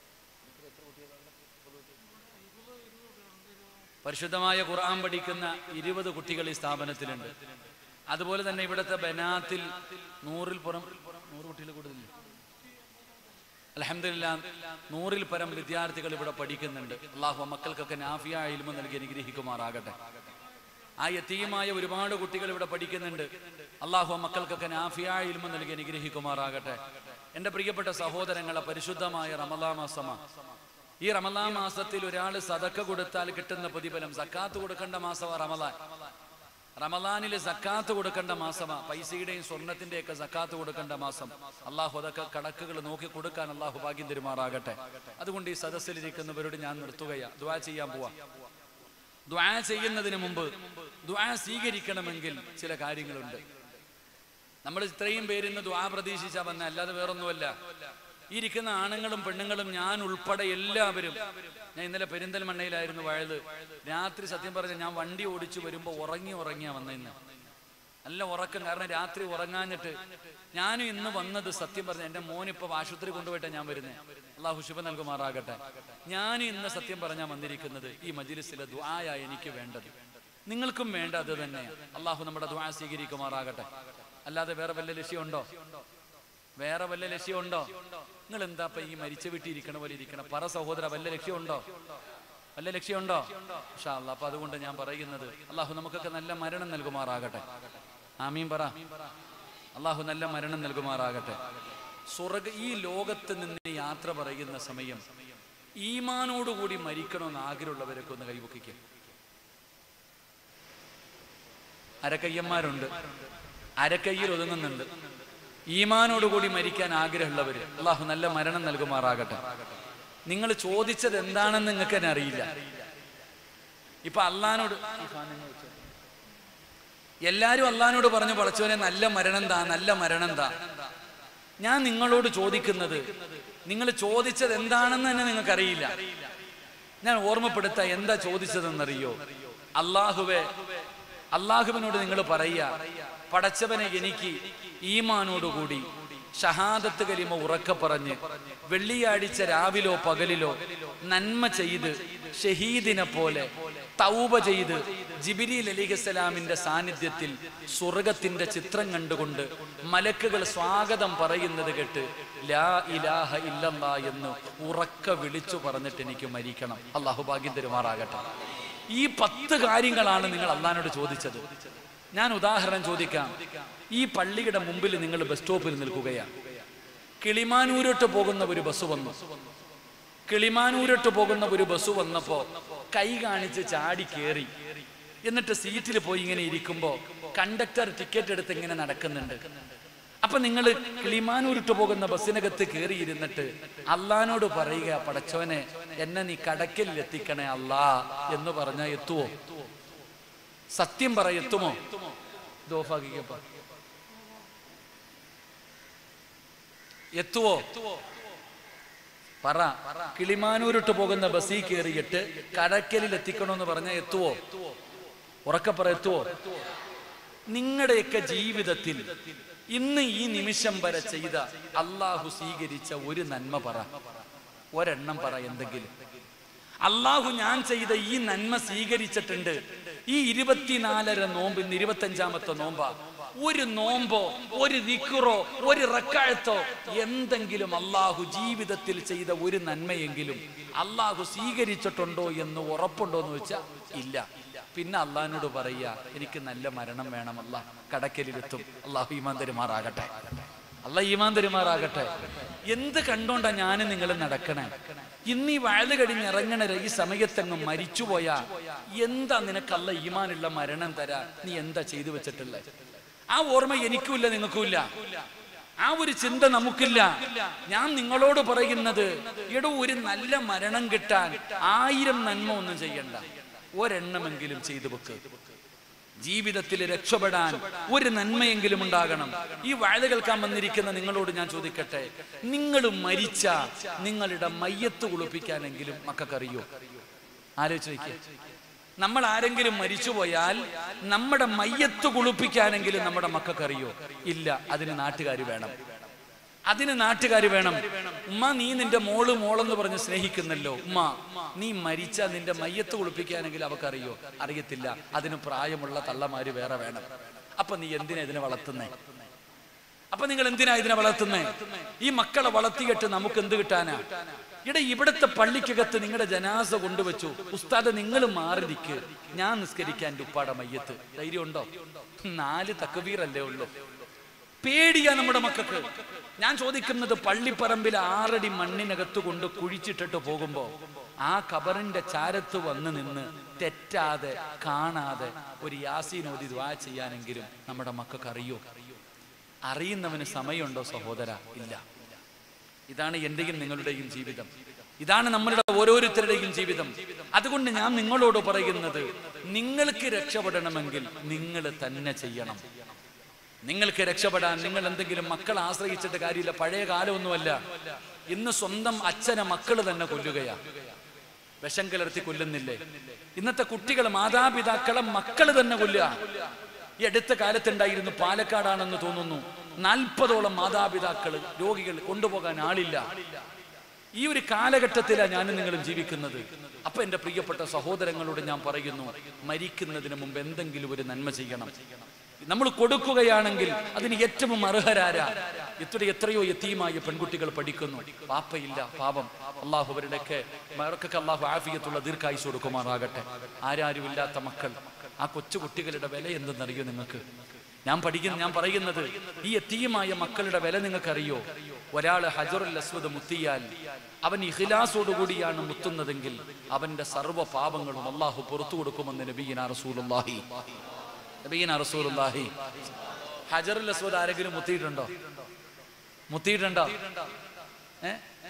A: പരിശുദ്ധമായ ഖുർആൻ പഠിക്കുന്ന ഇരുപത് കുട്ടികൾ ഈ സ്ഥാപനത്തിലുണ്ട് അതുപോലെ തന്നെ ഇവിടുത്തെ ബനാത്തിൽ നൂറിൽ പുറം നൂറ് കുട്ടികൾ കൂടുതലില്ല അലഹമില്ല നൂറിൽ പരം വിദ്യാർത്ഥികൾ ഇവിടെ പഠിക്കുന്നുണ്ട് അള്ളാഹു ആ മക്കൾക്കൊക്കെ നാഫിയ ഇൽമ നൽകി അനുഗ്രഹിക്കുമാറാകട്ടെ ആ യത്തീമായ ഒരുപാട് കുട്ടികൾ ഇവിടെ പഠിക്കുന്നുണ്ട് അള്ളാഹു ആ മക്കൾക്കൊക്കെ നാഫിയ ഇൽമ നൽകി അനുഗ്രഹിക്കുമാറാകട്ടെ എൻ്റെ പ്രിയപ്പെട്ട സഹോദരങ്ങളെ പരിശുദ്ധമായ റമലാ മാസമാണ് ഈ റമലാ മാസത്തിൽ ഒരാൾ സദക്ക കൊടുത്താൽ കിട്ടുന്ന പ്രതിഫലം സക്കാത്ത് കൊടുക്കേണ്ട മാസം റമലാൻ റമദാനിൽ സക്കാത്ത് കൊടുക്കേണ്ട മാസമാ പൈസയുടെയും സ്വർണത്തിന്റെയും ഒക്കെ സക്കാത്ത് കൊടുക്കേണ്ട മാസം അള്ളാഹു അതൊക്കെ കണക്കുകൾ നോക്കി കൊടുക്കാൻ അള്ളാഹു ഭാഗ്യം തരുമാറാകട്ടെ അതുകൊണ്ട് ഈ സദസ്സിലിരിക്കുന്നവരോട് ഞാൻ നിർത്തുകയാ ദ്വാ ചെയ്യാൻ പോവാ ദ്വാ ചെയ്യുന്നതിന് മുമ്പ് ദ്വാ സ്വീകരിക്കണമെങ്കിൽ ചില കാര്യങ്ങളുണ്ട് നമ്മൾ ഇത്രയും പേരിന്ന് ദ്വാ പ്രതീക്ഷിച്ചാ വന്ന അല്ലാതെ വേറൊന്നുമല്ല ഈ ഇരിക്കുന്ന ആണുങ്ങളും പെണ്ണുങ്ങളും ഞാൻ ഉൾപ്പെടെ എല്ലാവരും ഞാൻ ഇന്നലെ പെരിന്തൽമണ്ണയിലായിരുന്നു വയത് രാത്രി സത്യം പറഞ്ഞ ഞാൻ വണ്ടി ഓടിച്ചു വരുമ്പോൾ ഉറങ്ങി ഉറങ്ങിയാ വന്ന ഇന്ന് നല്ല ഉറക്കം കാരണം രാത്രി ഉറങ്ങാഞ്ഞിട്ട് ഞാനും ഇന്ന് വന്നത് സത്യം പറഞ്ഞ എൻ്റെ മോൻ ഇപ്പൊ ആശുപത്രി കൊണ്ടുപോയിട്ടാ ഞാൻ വരുന്നത് അള്ളാഹു ശുഭ നൽകുമാറാകട്ടെ ഞാനും ഇന്ന് സത്യം പറഞ്ഞാൽ വന്നിരിക്കുന്നത് ഈ മജിലിസിലെ ദ്വായ എനിക്ക് വേണ്ടത് നിങ്ങൾക്കും വേണ്ട അത് തന്നെ അള്ളാഹു നമ്മുടെ ദ്വാ സ്വീകരിക്കുമാറാകട്ടെ അല്ലാതെ വേറെ വല്ല ലക്ഷ്യമുണ്ടോ വേറെ വല്ല ലക്ഷ്യമുണ്ടോ നിങ്ങൾ എന്താ ഇപ്പൊ ഈ മരിച്ച വീട്ടിൽ ഇരിക്കണ പോലെ ഇരിക്കണം പറ സഹോദര വല്ല ലക്ഷ്യമുണ്ടോ വല്ല ലക്ഷ്യമുണ്ടോ ഷാ അല്ല അപ്പൊ അതുകൊണ്ട് ഞാൻ പറയുന്നത് അള്ളാഹു നമുക്കൊക്കെ നല്ല മരണം നൽകുമാറാകട്ടെ ആമീൻ പറ അള്ളാഹു നല്ല മരണം നൽകുമാറാകട്ടെ സ്വർഗ ഈ ലോകത്ത് നിന്ന് യാത്ര പറയുന്ന സമയം ഈമാനോടുകൂടി മരിക്കണമെന്ന് ആഗ്രഹമുള്ളവരൊക്കെ ഒന്ന് കൈപൊക്കിക്കും അരക്കയ്യന്മാരുണ്ട് അരക്കയ്യിൽ ഒതുങ്ങുന്നുണ്ട് ഈമാനോടുകൂടി മരിക്കാൻ ആഗ്രഹമുള്ളവര് അള്ളാഹു നല്ല മരണം നൽകുമാറാകട്ടെ നിങ്ങൾ ചോദിച്ചത് എന്താണെന്ന് നിങ്ങൾക്ക് തന്നെ അറിയില്ല ഇപ്പൊ അള്ളഹാനോട് എല്ലാരും അള്ളഹാനോട് പറഞ്ഞു പടച്ചവനെ നല്ല മരണം താ നല്ല മരണം താ ഞാൻ നിങ്ങളോട് ചോദിക്കുന്നത് നിങ്ങൾ ചോദിച്ചത് എന്താണെന്ന് തന്നെ നിങ്ങൾക്കറിയില്ല ഞാൻ ഓർമ്മപ്പെടുത്ത എന്താ ചോദിച്ചതെന്നറിയോ അള്ളാഹുവെ അള്ളാഹുവിനോട് നിങ്ങൾ പറയുക പടച്ചവനെ എനിക്ക് ഈമാനോടുകൂടി ഷഹാദത്ത് കലിമ ഉറക്കെ പറഞ്ഞ് വെള്ളിയാഴ്ച രാവിലോ പകലിലോ നന്മ ചെയ്ത് ഷഹീദിനെ പോലെ തൗബ ചെയ്ത് ജിബിരിൽ അലിഖലാമിന്റെ സാന്നിധ്യത്തിൽ സ്വർഗത്തിന്റെ ചിത്രം കണ്ടുകൊണ്ട് മലക്കുകൾ സ്വാഗതം പറയുന്നത് കേട്ട് ലാ ഇലാഹ ഇല്ലല്ലാ എന്ന് ഉറക്ക വിളിച്ചു പറഞ്ഞിട്ട് എനിക്ക് മരിക്കണം അള്ളാഹു ഭാഗ്യം തരുമാറാകട്ടെ ഈ പത്ത് കാര്യങ്ങളാണ് നിങ്ങൾ അള്ളഹാനോട് ചോദിച്ചത് ഞാൻ ഉദാഹരണം ചോദിക്കാം ഈ പള്ളിയുടെ മുമ്പിൽ നിങ്ങൾ ബസ് സ്റ്റോപ്പിൽ നിൽക്കുകയാണ് കിളിമാനൂരോട്ട് പോകുന്ന ഒരു ബസ് വന്നു കിളിമാനൂരോട്ട് പോകുന്ന ഒരു ബസ് വന്നപ്പോ കൈ കാണിച്ച് ചാടി കേറി എന്നിട്ട് സീറ്റിൽ പോയി ഇങ്ങനെ ഇരിക്കുമ്പോ കണ്ടക്ടർ ടിക്കറ്റ് എടുത്ത് ഇങ്ങനെ നടക്കുന്നുണ്ട് അപ്പൊ നിങ്ങൾ കിളിമാനൂരിട്ട് പോകുന്ന ബസ്സിനകത്ത് കയറിയിരുന്നിട്ട് അള്ളഹാനോട് പറയുക പടച്ചോനെ എന്നെ നീ കടക്കലിൽ എത്തിക്കണേ അല്ലാ എന്ന് പറഞ്ഞാൽ എത്തുവോ സത്യം പറ എത്തുമോ ദോഫാക്കിക്കപ്പ എത്തുവോ പറ കിളിമാനൂരിട്ട് പോകുന്ന ബസ്സിൽ കയറിയിട്ട് കടക്കലിൽ എത്തിക്കണമെന്ന് പറഞ്ഞാൽ എത്തുവോ ഉറക്കെ പറ എത്തുവോ നിങ്ങളുടെയൊക്കെ ജീവിതത്തിൽ ഇന്ന് ഈ നിമിഷം വരെ ചെയ്ത അള്ളാഹു സ്വീകരിച്ച ഒരു നന്മ പറ ഒരെണ്ണം പറ എന്തെങ്കിലും അള്ളാഹു ഞാൻ ചെയ്ത ഈ നന്മ സ്വീകരിച്ചിട്ടുണ്ട് ഈ ഇരുപത്തിനാലര നോമ്പ് ഇന്ന് ഇരുപത്തഞ്ചാമത്തെ നോമ്പാ ഒരു നോമ്പോ ഒരു ദിക്കുറോ ഒരു റക്കാഴത്തോ എന്തെങ്കിലും അള്ളാഹു ജീവിതത്തിൽ ചെയ്ത ഒരു നന്മയെങ്കിലും അള്ളാഹു സ്വീകരിച്ചിട്ടുണ്ടോ എന്ന് ഉറപ്പുണ്ടോ എന്ന് വെച്ചാൽ ഇല്ല പിന്നെ അള്ളഹാനോട് പറയുക എനിക്ക് നല്ല മരണം വേണം അല്ല കടക്കലിലെത്തും അള്ളാഹു ഈമാൻ തരുമാറാകട്ടെ അല്ല ഈമാൻ തരുമാറാകട്ടെ എന്ത് കണ്ടോണ്ടാ ഞാനും നിങ്ങൾ നടക്കണേ ഇന്ന് ഈ വയല് കഴിഞ്ഞ് ഇറങ്ങണ ഈ സമയത്തങ്ങ് മരിച്ചുപോയാ എന്താ നിനക്കല്ല ഈമാനുള്ള മരണം തരാ നീ എന്താ ചെയ്തു വെച്ചിട്ടുള്ളത് ആ ഓർമ്മ എനിക്കുമില്ല നിങ്ങൾക്കുമില്ല ആ ഒരു ചിന്ത നമുക്കില്ല ഞാൻ നിങ്ങളോട് പറയുന്നത് എടോ ഒരു നല്ല മരണം കിട്ടാൻ ആയിരം നന്മ ഒന്നും ചെയ്യണ്ട ഒരെണ്ണമെങ്കിലും ചെയ്തു വെക്ക് ജീവിതത്തിൽ രക്ഷപ്പെടാൻ ഒരു നന്മയെങ്കിലും ഉണ്ടാകണം ഈ വാഴ കേൾക്കാൻ വന്നിരിക്കുന്ന നിങ്ങളോട് ഞാൻ ചോദിക്കട്ടെ നിങ്ങൾ മരിച്ച നിങ്ങളുടെ മയ്യത്ത് കുളിപ്പിക്കാനെങ്കിലും മക്കൾക്കറിയോ ആലോചിച്ച് നോക്കിയേ നമ്മൾ ആരെങ്കിലും മരിച്ചുപോയാൽ നമ്മുടെ മയ്യത്ത് കുളിപ്പിക്കാനെങ്കിലും നമ്മുടെ മക്കൾക്കറിയോ ഇല്ല അതിന് നാട്ടുകാർ വേണം അതിന് നാട്ടുകാർ വേണം ഉമ്മ നീ നിന്റെ മോള് മോളെന്ന് പറഞ്ഞ് സ്നേഹിക്കുന്നല്ലോ ഉമ്മ നീ മരിച്ച നിന്റെ മയ്യത്ത് കുളിപ്പിക്കാനെങ്കിൽ അവക്കറിയോ അറിയത്തില്ല അതിന് പ്രായമുള്ള തള്ളമാര് വേറെ വേണം അപ്പൊ നീ എന്തിനാ ഇതിനെ വളർത്തുന്നേ അപ്പൊ നിങ്ങൾ എന്തിനാ ഇതിനെ വളർത്തുന്നേ ഈ മക്കളെ വളർത്തിയിട്ട് നമുക്ക് എന്ത് കിട്ടാനാ ഇട ഇവിടുത്തെ പള്ളിക്കകത്ത് നിങ്ങളുടെ ജനാസ കൊണ്ടുവച്ചു ഉസ്താദ് നിങ്ങൾ മാറി നിൽക്ക് ഞാൻ നിസ്കരിക്കാൻ ഉപ്പാടെ മയ്യത്ത് ധൈര്യം ഉണ്ടോ നാല് തക്കവീറല്ലേ ഉള്ളൂ പേടിയാ നമ്മുടെ മക്കൾക്ക് ഞാൻ ചോദിക്കുന്നത് പള്ളിപ്പറമ്പിൽ ആറടി മണ്ണിനകത്ത് കൊണ്ട് കുഴിച്ചിട്ടിട്ട് പോകുമ്പോ ആ ഖബറിന്റെ ചാരത്ത് വന്ന് നിന്ന് തെറ്റാതെ കാണാതെ ഒരു യാസീൻ ഓതി ദ്വാ ചെയ്യാനെങ്കിലും നമ്മുടെ മക്കൾക്ക് അറിയോ അറിയുന്നവന് സമയമുണ്ടോ സഹോദര ഇല്ല ഇതാണ് എന്റെയും നിങ്ങളുടെയും ജീവിതം ഇതാണ് നമ്മളുടെ ഓരോരുത്തരുടെയും ജീവിതം അതുകൊണ്ട് ഞാൻ നിങ്ങളോട് പറയുന്നത് നിങ്ങൾക്ക് രക്ഷപ്പെടണമെങ്കിൽ നിങ്ങൾ തന്നെ ചെയ്യണം നിങ്ങൾക്ക് രക്ഷപ്പെടാൻ നിങ്ങൾ എന്തെങ്കിലും മക്കളെ ആശ്രയിച്ചിട്ട് കാര്യമില്ല പഴയ കാലമൊന്നുമല്ല ഇന്ന് സ്വന്തം അച്ഛനെ മക്കൾ തന്നെ കൊല്ലുകയാ വിഷം കലർത്തി കൊല്ലുന്നില്ലേ ഇന്നത്തെ കുട്ടികൾ മാതാപിതാക്കളെ മക്കൾ തന്നെ കൊല്ലുക ഈ അടുത്ത കാലത്തുണ്ടായിരുന്നു പാലക്കാടാണെന്ന് തോന്നുന്നു നാൽപ്പതോളം മാതാപിതാക്കൾ രോഗികൾ കൊണ്ടുപോകാൻ ആളില്ല ഈ ഒരു കാലഘട്ടത്തിലാണ് ഞാനും നിങ്ങളും ജീവിക്കുന്നത് അപ്പൊ എന്റെ പ്രിയപ്പെട്ട സഹോദരങ്ങളോട് ഞാൻ പറയുന്നു മരിക്കുന്നതിന് മുമ്പ് എന്തെങ്കിലും ഒരു നന്മ ചെയ്യണം നമ്മൾ കൊടുക്കുകയാണെങ്കിൽ അതിന് ഏറ്റവും അർഹരാരാ ഇത്ര എത്രയോ എത്തിയുമായ പെൺകുട്ടികൾ പഠിക്കുന്നു പാപ്പയില്ല പാപം അള്ളാഹു അവരുടെയൊക്കെ മറക്കൊക്കെ അള്ളാഹു ആഫിയത്തുള്ള ദീർഘായുസ് കൊടുക്കുമാറാകട്ടെ ആരാരുമില്ലാത്ത മക്കൾ ആ കൊച്ചു കുട്ടികളുടെ വില എന്തെന്നറിയോ നിങ്ങൾക്ക് ഞാൻ പഠിക്കുന്ന ഞാൻ പറയുന്നത് ഈ എത്തിയുമായ മക്കളുടെ വില നിങ്ങൾക്കറിയോ ഒരാള് ഹജറുൽ അസ്വദ് മുത്തിയാൽ അവൻ ഇഖിലാസോടുകൂടിയാണ് മുത്തുന്നതെങ്കിൽ അവന്റെ സർവ്വ പാപങ്ങളും അള്ളാഹു പുറത്തു കൊടുക്കുമെന്ന് നബീന റസൂലുള്ളാഹി നബീന റസൂലുള്ളാഹി ഹജറുൽ അസ്വദ് ആരെങ്കിലും മുത്തിയിട്ടുണ്ടോ മുത്തിയിട്ടുണ്ടോ ഏ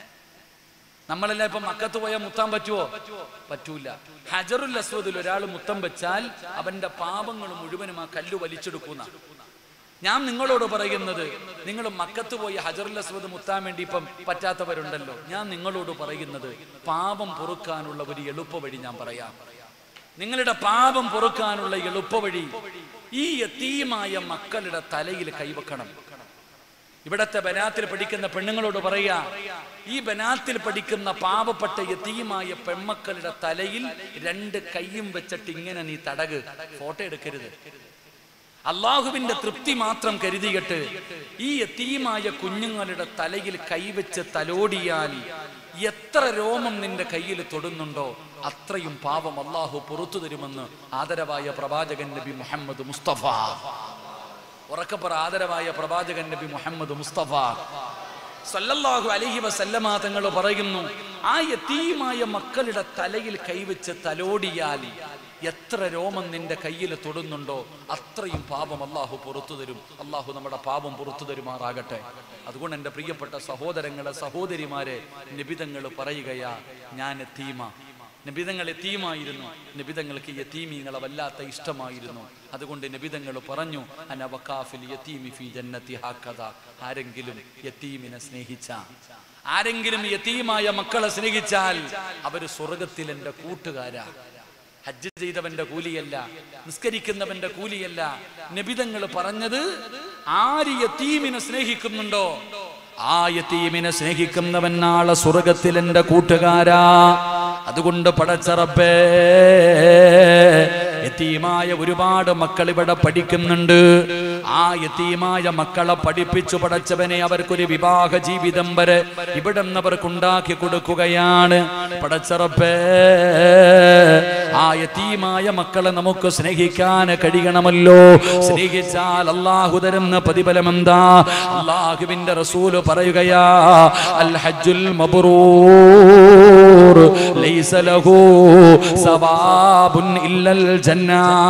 A: നമ്മളെല്ലാം ഇപ്പൊ മക്കത്ത് പോയാൽ മുത്താൻ പറ്റുമോ പറ്റൂല ഹജറുൽ അസ്വദിൽ ഒരാൾ മുത്തം വെച്ചാൽ അവന്റെ പാപങ്ങൾ മുഴുവനും ആ കല്ല് വലിച്ചെടുക്കുന്ന ഞാൻ നിങ്ങളോട് പറയുന്നത് നിങ്ങൾ മക്കത്ത് പോയി ഹജറുൽ അസ്വദ് മുത്താൻ വേണ്ടി ഇപ്പം പറ്റാത്തവരുണ്ടല്ലോ ഞാൻ നിങ്ങളോട് പറയുന്നത് പാപം പൊറുക്കാനുള്ള ഒരു എളുപ്പ വഴി ഞാൻ പറയാം നിങ്ങളുടെ പാപം പൊറുക്കാനുള്ള എളുപ്പവഴി ഈ യത്തീമായ മക്കളുടെ തലയിൽ കൈവക്കണം ഇവിടത്തെ ബനാത്തിൽ പഠിക്കുന്ന പെണ്ണുങ്ങളോട് പറയാ ഈ ബനാത്തിൽ പഠിക്കുന്ന പാവപ്പെട്ട യത്തീമായ പെൺമക്കളുടെ തലയിൽ രണ്ട് കൈയും വെച്ചിട്ട് ഇങ്ങനെ നീ തടക് ഫോട്ടോ എടുക്കരുത് അള്ളാഹുവിന്റെ തൃപ്തി മാത്രം കരുതിയിട്ട് ഈ യത്തീമായ കുഞ്ഞുങ്ങളുടെ തലയിൽ കൈവച്ച് തലോടിയാൽ എത്ര രോമം നിന്റെ കയ്യിൽ തൊടുന്നുണ്ടോ അത്രയും പാപം അള്ളാഹു പുറത്തു തരുമെന്ന് ആദരവായ പ്രവാചകൻ നബി മുഹമ്മദ് മുസ്തഫ ഉറക്കപ്പുറ ആദരവായ പ്രവാചകൻ നബി മുഹമ്മദ് മുസ്തഫ സല്ലല്ലാഹു അലൈഹി വസല്ലമ തങ്ങൾ പറയുന്നു ആ യതീമായ മക്കളുടെ തലയിൽ കൈവച്ച് തലോടിയാൽ എത്ര രോമം നിന്റെ കയ്യിൽ തൊടുന്നുണ്ടോ അത്രയും പാപം അള്ളാഹു പുറത്തു തരും അള്ളാഹു നമ്മുടെ പാപം പുറത്തു തരുമാറാകട്ടെ അതുകൊണ്ട് എൻ്റെ പ്രിയപ്പെട്ട സഹോദരങ്ങളെ സഹോദരിമാരെ നിബിതങ്ങൾ പറയുകയാ ഞാൻ എത്തീമ നബിതങ്ങൾ എത്തിയുമായിരുന്നു നബിതങ്ങൾക്ക് യത്തീമീങ്ങളെ വല്ലാത്ത ഇഷ്ടമായിരുന്നു അതുകൊണ്ട് നബിതങ്ങൾ പറഞ്ഞു അനവക്കാഫിൽ യത്തീമി ഫി ജന്നത്തി ഹാക്കഥ ആരെങ്കിലും യത്തീമിനെ സ്നേഹിച്ച ആരെങ്കിലും യത്തീമായ മക്കളെ സ്നേഹിച്ചാൽ അവര് സ്വർഗത്തിൽ എൻ്റെ കൂട്ടുകാരാ ഹജ്ജ് ചെയ്തവന്റെ കൂലിയല്ല നിസ്കരിക്കുന്നവന്റെ കൂലിയല്ല നബിതങ്ങൾ പറഞ്ഞത് ആര് യത്തീമിനെ സ്നേഹിക്കുന്നുണ്ടോ ആ യത്തീമിനെ സ്നേഹിക്കുന്നവൻ നാളെ സ്വർഗത്തിൽ എന്റെ കൂട്ടുകാരാ അതുകൊണ്ട് പടച്ചറപ്പേ യത്തീമായ ഒരുപാട് മക്കൾ ഇവിടെ പഠിക്കുന്നുണ്ട് ആ യത്തീമായ മക്കളെ പഠിപ്പിച്ചു പടച്ചവനെ അവർക്കൊരു വിവാഹ ജീവിതം വരെ ഇവിടെ നിന്ന് അവർക്ക് ഉണ്ടാക്കി കൊടുക്കുകയാണ് പടച്ചറപ്പേ ആ യത്തീമായ മക്കളെ നമുക്ക് സ്നേഹിക്കാൻ കഴിയണമല്ലോ സ്നേഹിച്ചാൽ അള്ളാഹു തരുന്ന പ്രതിഫലം എന്താ അള്ളാഹുവിന്റെ റസൂല് പറയുകയാ അൽ ഹജ്ജുൽ മബ്റൂർ ലൈസ ലഹു സവാബുൻ ഇല്ലൽ ജന്ന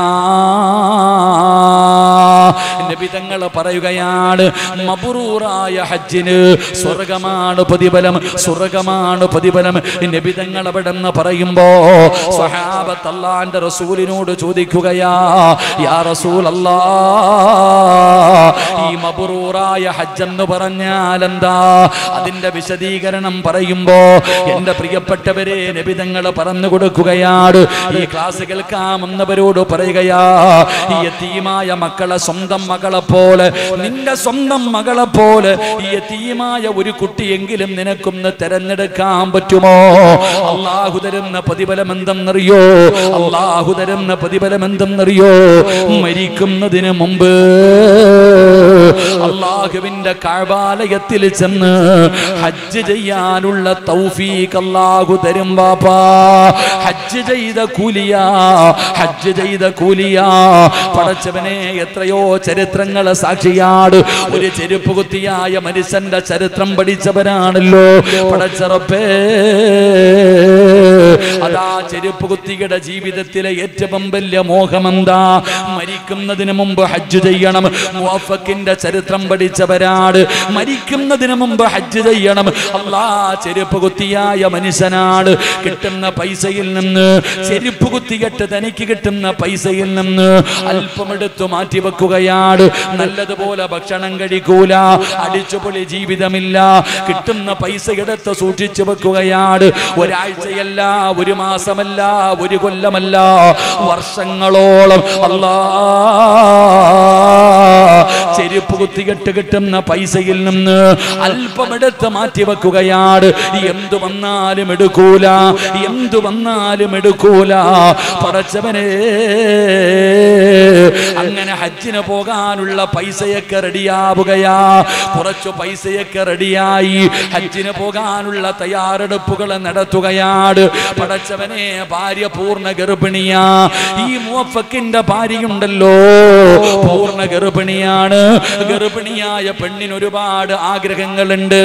A: നബി തങ്ങൾ പറയുകയാണ് മബ്റൂറായ ഹജ്ജിന് സ്വർഗമാണ് പ്രതിഫലം സ്വർഗമാണ് പ്രതിഫലം നബി തങ്ങൾ അവിടെ നിന്ന് പറയുമ്പോ സ്വഹാബത്ത് അള്ളാന്റെ റസൂലിനോട് ചോദിക്കുകയാ യാ റസൂൽ അല്ലാ ഈ മബ്റൂറായ ഹജ്ജ് എന്ന് പറഞ്ഞാൽ എന്താ അതിന്റെ വിശദീകരണം പറയുമ്പോ എന്റെ പ്രിയപ്പെട്ടവരെ നബിതങ്ങൾ പറഞ്ഞു കൊടുക്കുകയാണ് ഈ ക്ലാസ് കേൾക്കാമെന്നവരോട് പറയുകയാ ഈ യത്തീമായ മക്കളെ സ്വന്തം മകളെ പോലെ നിന്റെ സ്വന്തം മകളെ പോലെ ഈ യത്തീമായ ഒരു കുട്ടിയെങ്കിലും നിനക്കൊന്ന് തെരഞ്ഞെടുക്കാൻ പറ്റുമോ അള്ളാഹു തരുന്ന പ്രതിഫലം എന്തെന്നറിയോ അള്ളാഹു തരുന്ന പ്രതിഫലം എന്തെന്നറിയോ മരിക്കുന്നതിന് മുമ്പ് അള്ളാഹു അള്ളാഹുവിന്റെ കാഴ്ബാലയത്തിൽ ചെന്ന് ഹജ്ജ് ചെയ്യാനുള്ള തൗഫീഖ് അല്ലാഹു തരും ബാപ്പാ ഹജ്ജ് ചെയ്ത കൂലിയാ ഹജ്ജ് ചെയ്ത കൂലിയാ പടച്ചവനെ എത്രയോ ചരിത്രങ്ങളെ സാക്ഷിയാട് ഒരു ചെരുപ്പ് കുത്തിയായ മനുഷ്യന്റെ ചരിത്രം പഠിച്ചവരാണല്ലോ പടച്ചറപ്പേ അതാ ചെരുപ്പ് കുത്തിയുടെ ജീവിതത്തിലെ ഏറ്റവും വലിയ മോഹമെന്താ മരിക്കുന്നതിന് മുമ്പ് ഹജ്ജ് ചെയ്യണം മുവഫക്കിന്റെ ചരിത്രം പഠിച്ചവരാട് മരിക്കുന്നതിന് മുമ്പ് ഹജ്ജ് ചെയ്യണം അല്ലാ ചെരുപ്പ് കുത്തിയായ മനുഷ്യനാട് കിട്ടുന്ന പൈസയിൽ നിന്ന് ചെരുപ്പ് കുത്തിയിട്ട് തനിക്ക് കിട്ടുന്ന പൈസയിൽ നിന്ന് അല്പമെടുത്തു മാറ്റി വെക്കുകയാണ് നല്ലതുപോലെ ഭക്ഷണം കഴിക്കൂല അടിച്ചുപൊളി ജീവിതമില്ല കിട്ടുന്ന പൈസ എടുത്ത് സൂക്ഷിച്ചു വെക്കുകയാണ് ഒരാഴ്ചയല്ല ഒരു മാസമല്ല ഒരു കൊല്ലമല്ല വർഷങ്ങളോളം അല്ലാ ചെരുപ്പ് കുത്തികെട്ട് കിട്ടുന്ന പൈസയിൽ നിന്ന് അല്പമെടുത്ത് മാറ്റി വെക്കുകയാണ് എന്തു വന്നാലും എടുക്കൂല എന്തു വന്നാലും എടുക്കൂല പടച്ചവനെ അങ്ങനെ ഹജ്ജിന് പോകാനുള്ള പൈസയൊക്കെ റെഡിയാവുകയാ കുറച്ചു പൈസയൊക്കെ റെഡിയായി ഹജ്ജിന് പോകാനുള്ള തയ്യാറെടുപ്പുകൾ നടത്തുകയാണ് പടച്ചവനെ ഭാര്യ പൂർണ്ണ ഗർഭിണിയാ ഈ മുവഫക്കിന്റെ ഭാര്യയുണ്ടല്ലോ പൂർണ്ണ ഗർഭിണിയാണ് ഗർഭിണിയായ പെണ്ണിന് ഒരുപാട് ആഗ്രഹങ്ങളുണ്ട്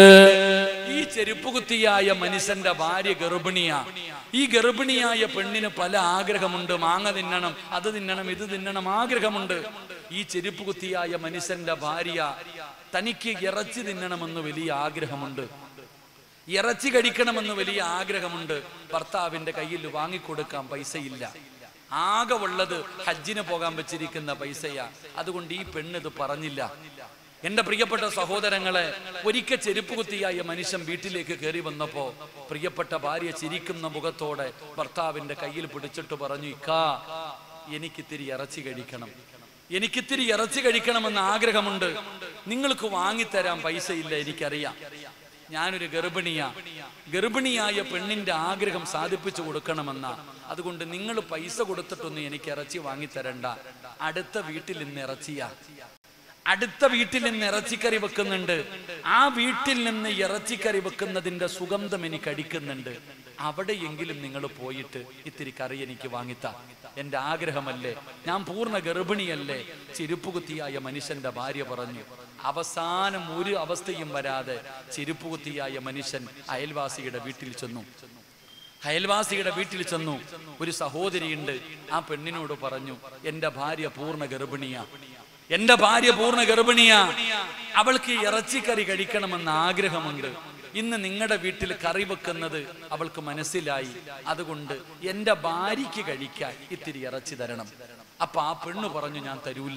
A: ഈ ചെരുപ്പുകുത്തിയായ മനുഷ്യന്റെ ഭാര്യ ഗർഭിണിയാ ഈ ഗർഭിണിയായ പെണ്ണിന് പല ആഗ്രഹമുണ്ട് മാങ്ങ തിന്നണം അത് തിന്നണം ഇത് തിന്നണം ആഗ്രഹമുണ്ട് ഈ ചെരുപ്പുകുത്തിയായ മനുഷ്യന്റെ ഭാര്യ തനിക്ക് ഇറച്ചി തിന്നണമെന്ന് വലിയ ആഗ്രഹമുണ്ട് ഇറച്ചി കഴിക്കണമെന്ന് വലിയ ആഗ്രഹമുണ്ട് ഭർത്താവിന്റെ കയ്യിൽ വാങ്ങിക്കൊടുക്കാൻ പൈസയില്ല ആകെ ഉള്ളത് ഹജ്ജിന് പോകാൻ വെച്ചിരിക്കുന്ന പൈസയാ അതുകൊണ്ട് ഈ പെണ്ണ് ഇത് പറഞ്ഞില്ല എന്റെ പ്രിയപ്പെട്ട സഹോദരങ്ങളെ ഒരിക്കൽ ചെരുപ്പ് കുത്തിയായ മനുഷ്യൻ വീട്ടിലേക്ക് കയറി വന്നപ്പോ പ്രിയപ്പെട്ട ഭാര്യ ചിരിക്കുന്ന മുഖത്തോടെ ഭർത്താവിന്റെ കയ്യിൽ പിടിച്ചിട്ട് പറഞ്ഞു ഇക്കാ എനിക്കിത്തിരി ഇറച്ചി കഴിക്കണം എനിക്കിത്തിരി ഇറച്ചി കഴിക്കണമെന്ന് ആഗ്രഹമുണ്ട് നിങ്ങൾക്ക് വാങ്ങിത്തരാൻ പൈസയില്ല എനിക്കറിയാം ഞാനൊരു ഗർഭിണിയാ ഗർഭിണിയായ പെണ്ണിന്റെ ആഗ്രഹം സാധിപ്പിച്ചു കൊടുക്കണമെന്ന അതുകൊണ്ട് നിങ്ങൾ പൈസ കൊടുത്തിട്ടൊന്നും എനിക്ക് ഇറച്ചി വാങ്ങിത്തരണ്ട അടുത്ത വീട്ടിൽ നിന്ന് ഇറച്ചിയാ അടുത്ത വീട്ടിൽ നിന്ന് ഇറച്ചിക്കറി വെക്കുന്നുണ്ട് ആ വീട്ടിൽ നിന്ന് ഇറച്ചിക്കറി വെക്കുന്നതിന്റെ സുഗന്ധം എനിക്ക് അടിക്കുന്നുണ്ട് അവിടെയെങ്കിലും നിങ്ങൾ പോയിട്ട് ഇത്തിരി കറി എനിക്ക് വാങ്ങിത്ത എന്റെ ആഗ്രഹമല്ലേ ഞാൻ പൂർണ്ണ ഗർഭിണിയല്ലേ ചെരുപ്പുകുത്തിയായ മനുഷ്യന്റെ ഭാര്യ പറഞ്ഞു അവസാനം ഒരു അവസ്ഥയും വരാതെ ചെരുപ്പുകുത്തിയായ മനുഷ്യൻ അയൽവാസിയുടെ വീട്ടിൽ ചെന്നു അയൽവാസിയുടെ വീട്ടിൽ ചെന്നു ഒരു സഹോദരിയുണ്ട് ആ പെണ്ണിനോട് പറഞ്ഞു എന്റെ ഭാര്യ പൂർണ്ണ ഗർഭിണിയാ എന്റെ ഭാര്യ പൂർണ്ണ ഗർഭിണിയാ അവൾക്ക് ഇറച്ചിക്കറി കഴിക്കണമെന്ന് ആഗ്രഹമുണ്ട് ഇന്ന് നിങ്ങളുടെ വീട്ടിൽ കറി വെക്കുന്നത് അവൾക്ക് മനസ്സിലായി അതുകൊണ്ട് എന്റെ ഭാര്യയ്ക്ക് കഴിക്കാൻ ഇത്തിരി ഇറച്ചി തരണം അപ്പൊ ആ പെണ്ണ് പറഞ്ഞു ഞാൻ തരൂല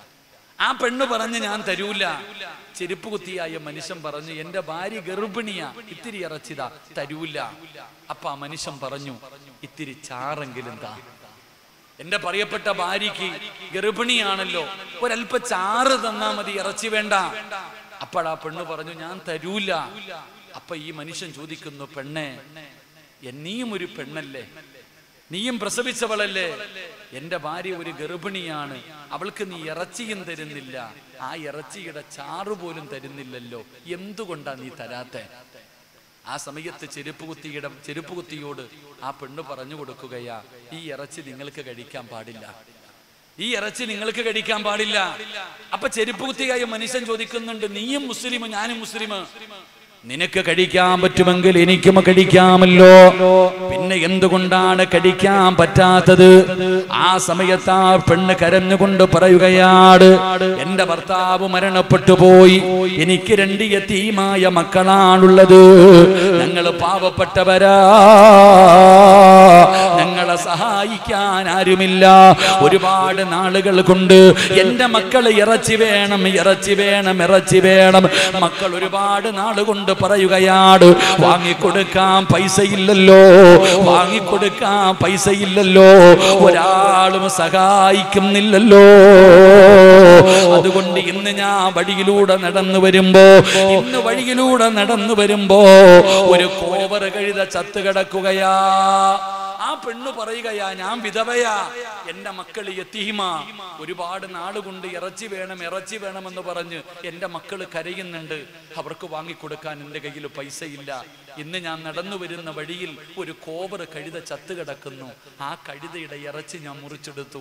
A: ആ പെണ്ണ് പറഞ്ഞ് ഞാൻ തരൂല ചെരുപ്പ് കുത്തിയായ മനുഷ്യൻ പറഞ്ഞു എന്റെ ഭാര്യ ഗർഭിണിയാ ഇത്തിരി ഇറച്ചിതാ തരൂല അപ്പൊ ആ മനുഷ്യൻ പറഞ്ഞു ഇത്തിരി ചാറെങ്കിലും താ എന്റെ പറയപ്പെട്ട ഭാര്യയ്ക്ക് ഗർഭിണിയാണല്ലോ ഒരല്പ ചാറ് തന്നാ മതി ഇറച്ചി വേണ്ട അപ്പോഴാ പെണ്ണ് പറഞ്ഞു ഞാൻ തരൂല അപ്പൊ ഈ മനുഷ്യൻ ചോദിക്കുന്നു പെണ്ണെ നീയും ഒരു പെണ്ണല്ലേ നീയും പ്രസവിച്ചവളല്ലേ എന്റെ ഭാര്യ ഒരു ഗർഭിണിയാണ് അവൾക്ക് നീ ഇറച്ചിയും തരുന്നില്ല ആ ഇറച്ചിയുടെ ചാറ് പോലും തരുന്നില്ലല്ലോ എന്തുകൊണ്ടാ നീ തരാത്തെ ആ സമയത്ത് ചെരുപ്പ് കുത്തിയുടെ ചെരുപ്പ് കുത്തിയോട് ആ പെണ്ണ് പറഞ്ഞു കൊടുക്കുകയാ ഈ ഇറച്ചി നിങ്ങൾക്ക് കഴിക്കാൻ പാടില്ല ഈ ഇറച്ചി നിങ്ങൾക്ക് കഴിക്കാൻ പാടില്ല അപ്പൊ ചെരുപ്പ് കുത്തിയായ മനുഷ്യൻ ചോദിക്കുന്നുണ്ട് നീയും മുസ്ലിം ഞാനും മുസ്ലിം നിനക്ക് കഴിക്കാൻ പറ്റുമെങ്കിൽ എനിക്കും കഴിക്കാമല്ലോ പിന്നെ എന്തുകൊണ്ടാണ് കഴിക്കാൻ പറ്റാത്തത് ആ സമയത്ത് ആ പെണ്ണ് കരഞ്ഞുകൊണ്ട് പറയുകയാണ് എന്റെ ഭർത്താവ് മരണപ്പെട്ടു പോയി എനിക്ക് രണ്ട് യത്തീമായ മക്കളാണുള്ളത് ഞങ്ങൾ പാവപ്പെട്ടവരാ ഞങ്ങളെ സഹായിക്കാൻ ആരുമില്ല ഒരുപാട് നാളുകൾ കൊണ്ട് എന്റെ മക്കള് ഇറച്ചി വേണം ഇറച്ചി വേണം ഇറച്ചി വേണം മക്കൾ ഒരുപാട് നാളുകൊണ്ട് പറയുകയാണ് വാങ്ങിക്കൊടുക്കാൻ പൈസയില്ലല്ലോ വാങ്ങിക്കൊടുക്കാൻ പൈസയില്ലല്ലോ ഒരാളും സഹായിക്കുന്നില്ലല്ലോ അതുകൊണ്ട് ഇന്ന് ഞാൻ വഴിയിലൂടെ നടന്നു വരുമ്പോ ഇന്ന് വഴിയിലൂടെ നടന്നു വരുമ്പോ ഒരു കോവർ കഴുത ചത്ത് കിടക്കുകയാ ആ ആ പെണ്ണു പറയുകയാ ഞാൻ വിധവയാ എന്റെ മക്കൾ യത്തീമ ഒരുപാട് നാളുകൊണ്ട് ഇറച്ചി വേണം ഇറച്ചി വേണമെന്ന് പറഞ്ഞ് എന്റെ മക്കൾ കരയുന്നുണ്ട് അവർക്ക് വാങ്ങിക്കൊടുക്കാൻ എന്റെ കയ്യിൽ പൈസയില്ല ഇന്ന് ഞാൻ നടന്നു വരുന്ന വഴിയിൽ ഒരു കോബർ കഴുത ചത്തു കിടക്കുന്നു ആ കഴുതയുടെ ഇറച്ചി ഞാൻ മുറിച്ചെടുത്തു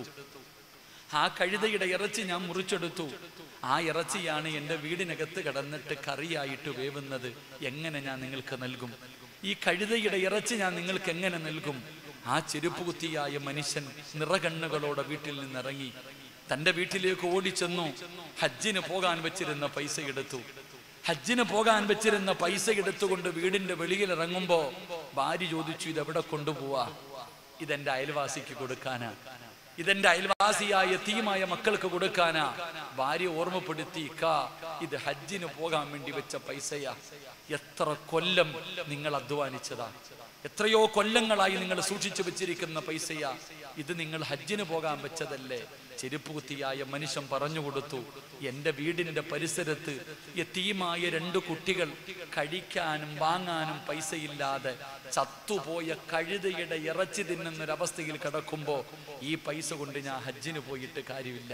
A: ആ കഴുതയുടെ ഇറച്ചി ഞാൻ മുറിച്ചെടുത്തു ആ ഇറച്ചിയാണ് എൻ്റെ വീടിനകത്ത് കിടന്നിട്ട് കറിയായിട്ട് വേവുന്നത് എങ്ങനെ ഞാൻ നിങ്ങൾക്ക് നൽകും ഈ കഴുതയുടെ ഇറച്ചി ഞാൻ നിങ്ങൾക്ക് എങ്ങനെ നൽകും ആ ചെരുപ്പ് കുത്തിയായ മനുഷ്യൻ നിറകണ്ണുകളോടെ വീട്ടിൽ നിന്നിറങ്ങി തന്റെ വീട്ടിലേക്ക് ഓടിച്ചെന്നു ഹജ്ജിന് പോകാൻ വെച്ചിരുന്ന പൈസ എടുത്തു ഹജ്ജിന് പോകാൻ വെച്ചിരുന്ന പൈസ എടുത്തുകൊണ്ട് വീടിന്റെ വെളിയിൽ ഇറങ്ങുമ്പോ ഭാര്യ ചോദിച്ചു ഇതെവിടെ കൊണ്ടുപോവാ ഇതെന്റെ അയൽവാസിക്ക് കൊടുക്കാനാ ഇതെന്റെ അയൽവാസിയായ തീമായ മക്കൾക്ക് കൊടുക്കാനാ ഭാര്യ ഓർമ്മപ്പെടുത്തി കാ ഇത് ഹജ്ജിന് പോകാൻ വേണ്ടി വെച്ച പൈസയാ എത്ര കൊല്ലം നിങ്ങൾ അധ്വാനിച്ചതാ എത്രയോ കൊല്ലങ്ങളായി നിങ്ങൾ സൂക്ഷിച്ചു വെച്ചിരിക്കുന്ന പൈസയാ ഇത് നിങ്ങൾ ഹജ്ജിന് പോകാൻ വെച്ചതല്ലേ ചെരുപ്പ് കുത്തിയായ മനുഷ്യൻ പറഞ്ഞു കൊടുത്തു എന്റെ വീടിന്റെ പരിസരത്ത് യത്തീമായ രണ്ട് കുട്ടികൾ കഴിക്കാനും വാങ്ങാനും പൈസയില്ലാതെ ചത്തുപോയ കഴുതയുടെ ഇറച്ചി തിന്നുന്നൊരവസ്ഥയിൽ കിടക്കുമ്പോ ഈ പൈസ കൊണ്ട് ഞാൻ ഹജ്ജിന് പോയിട്ട് കാര്യമില്ല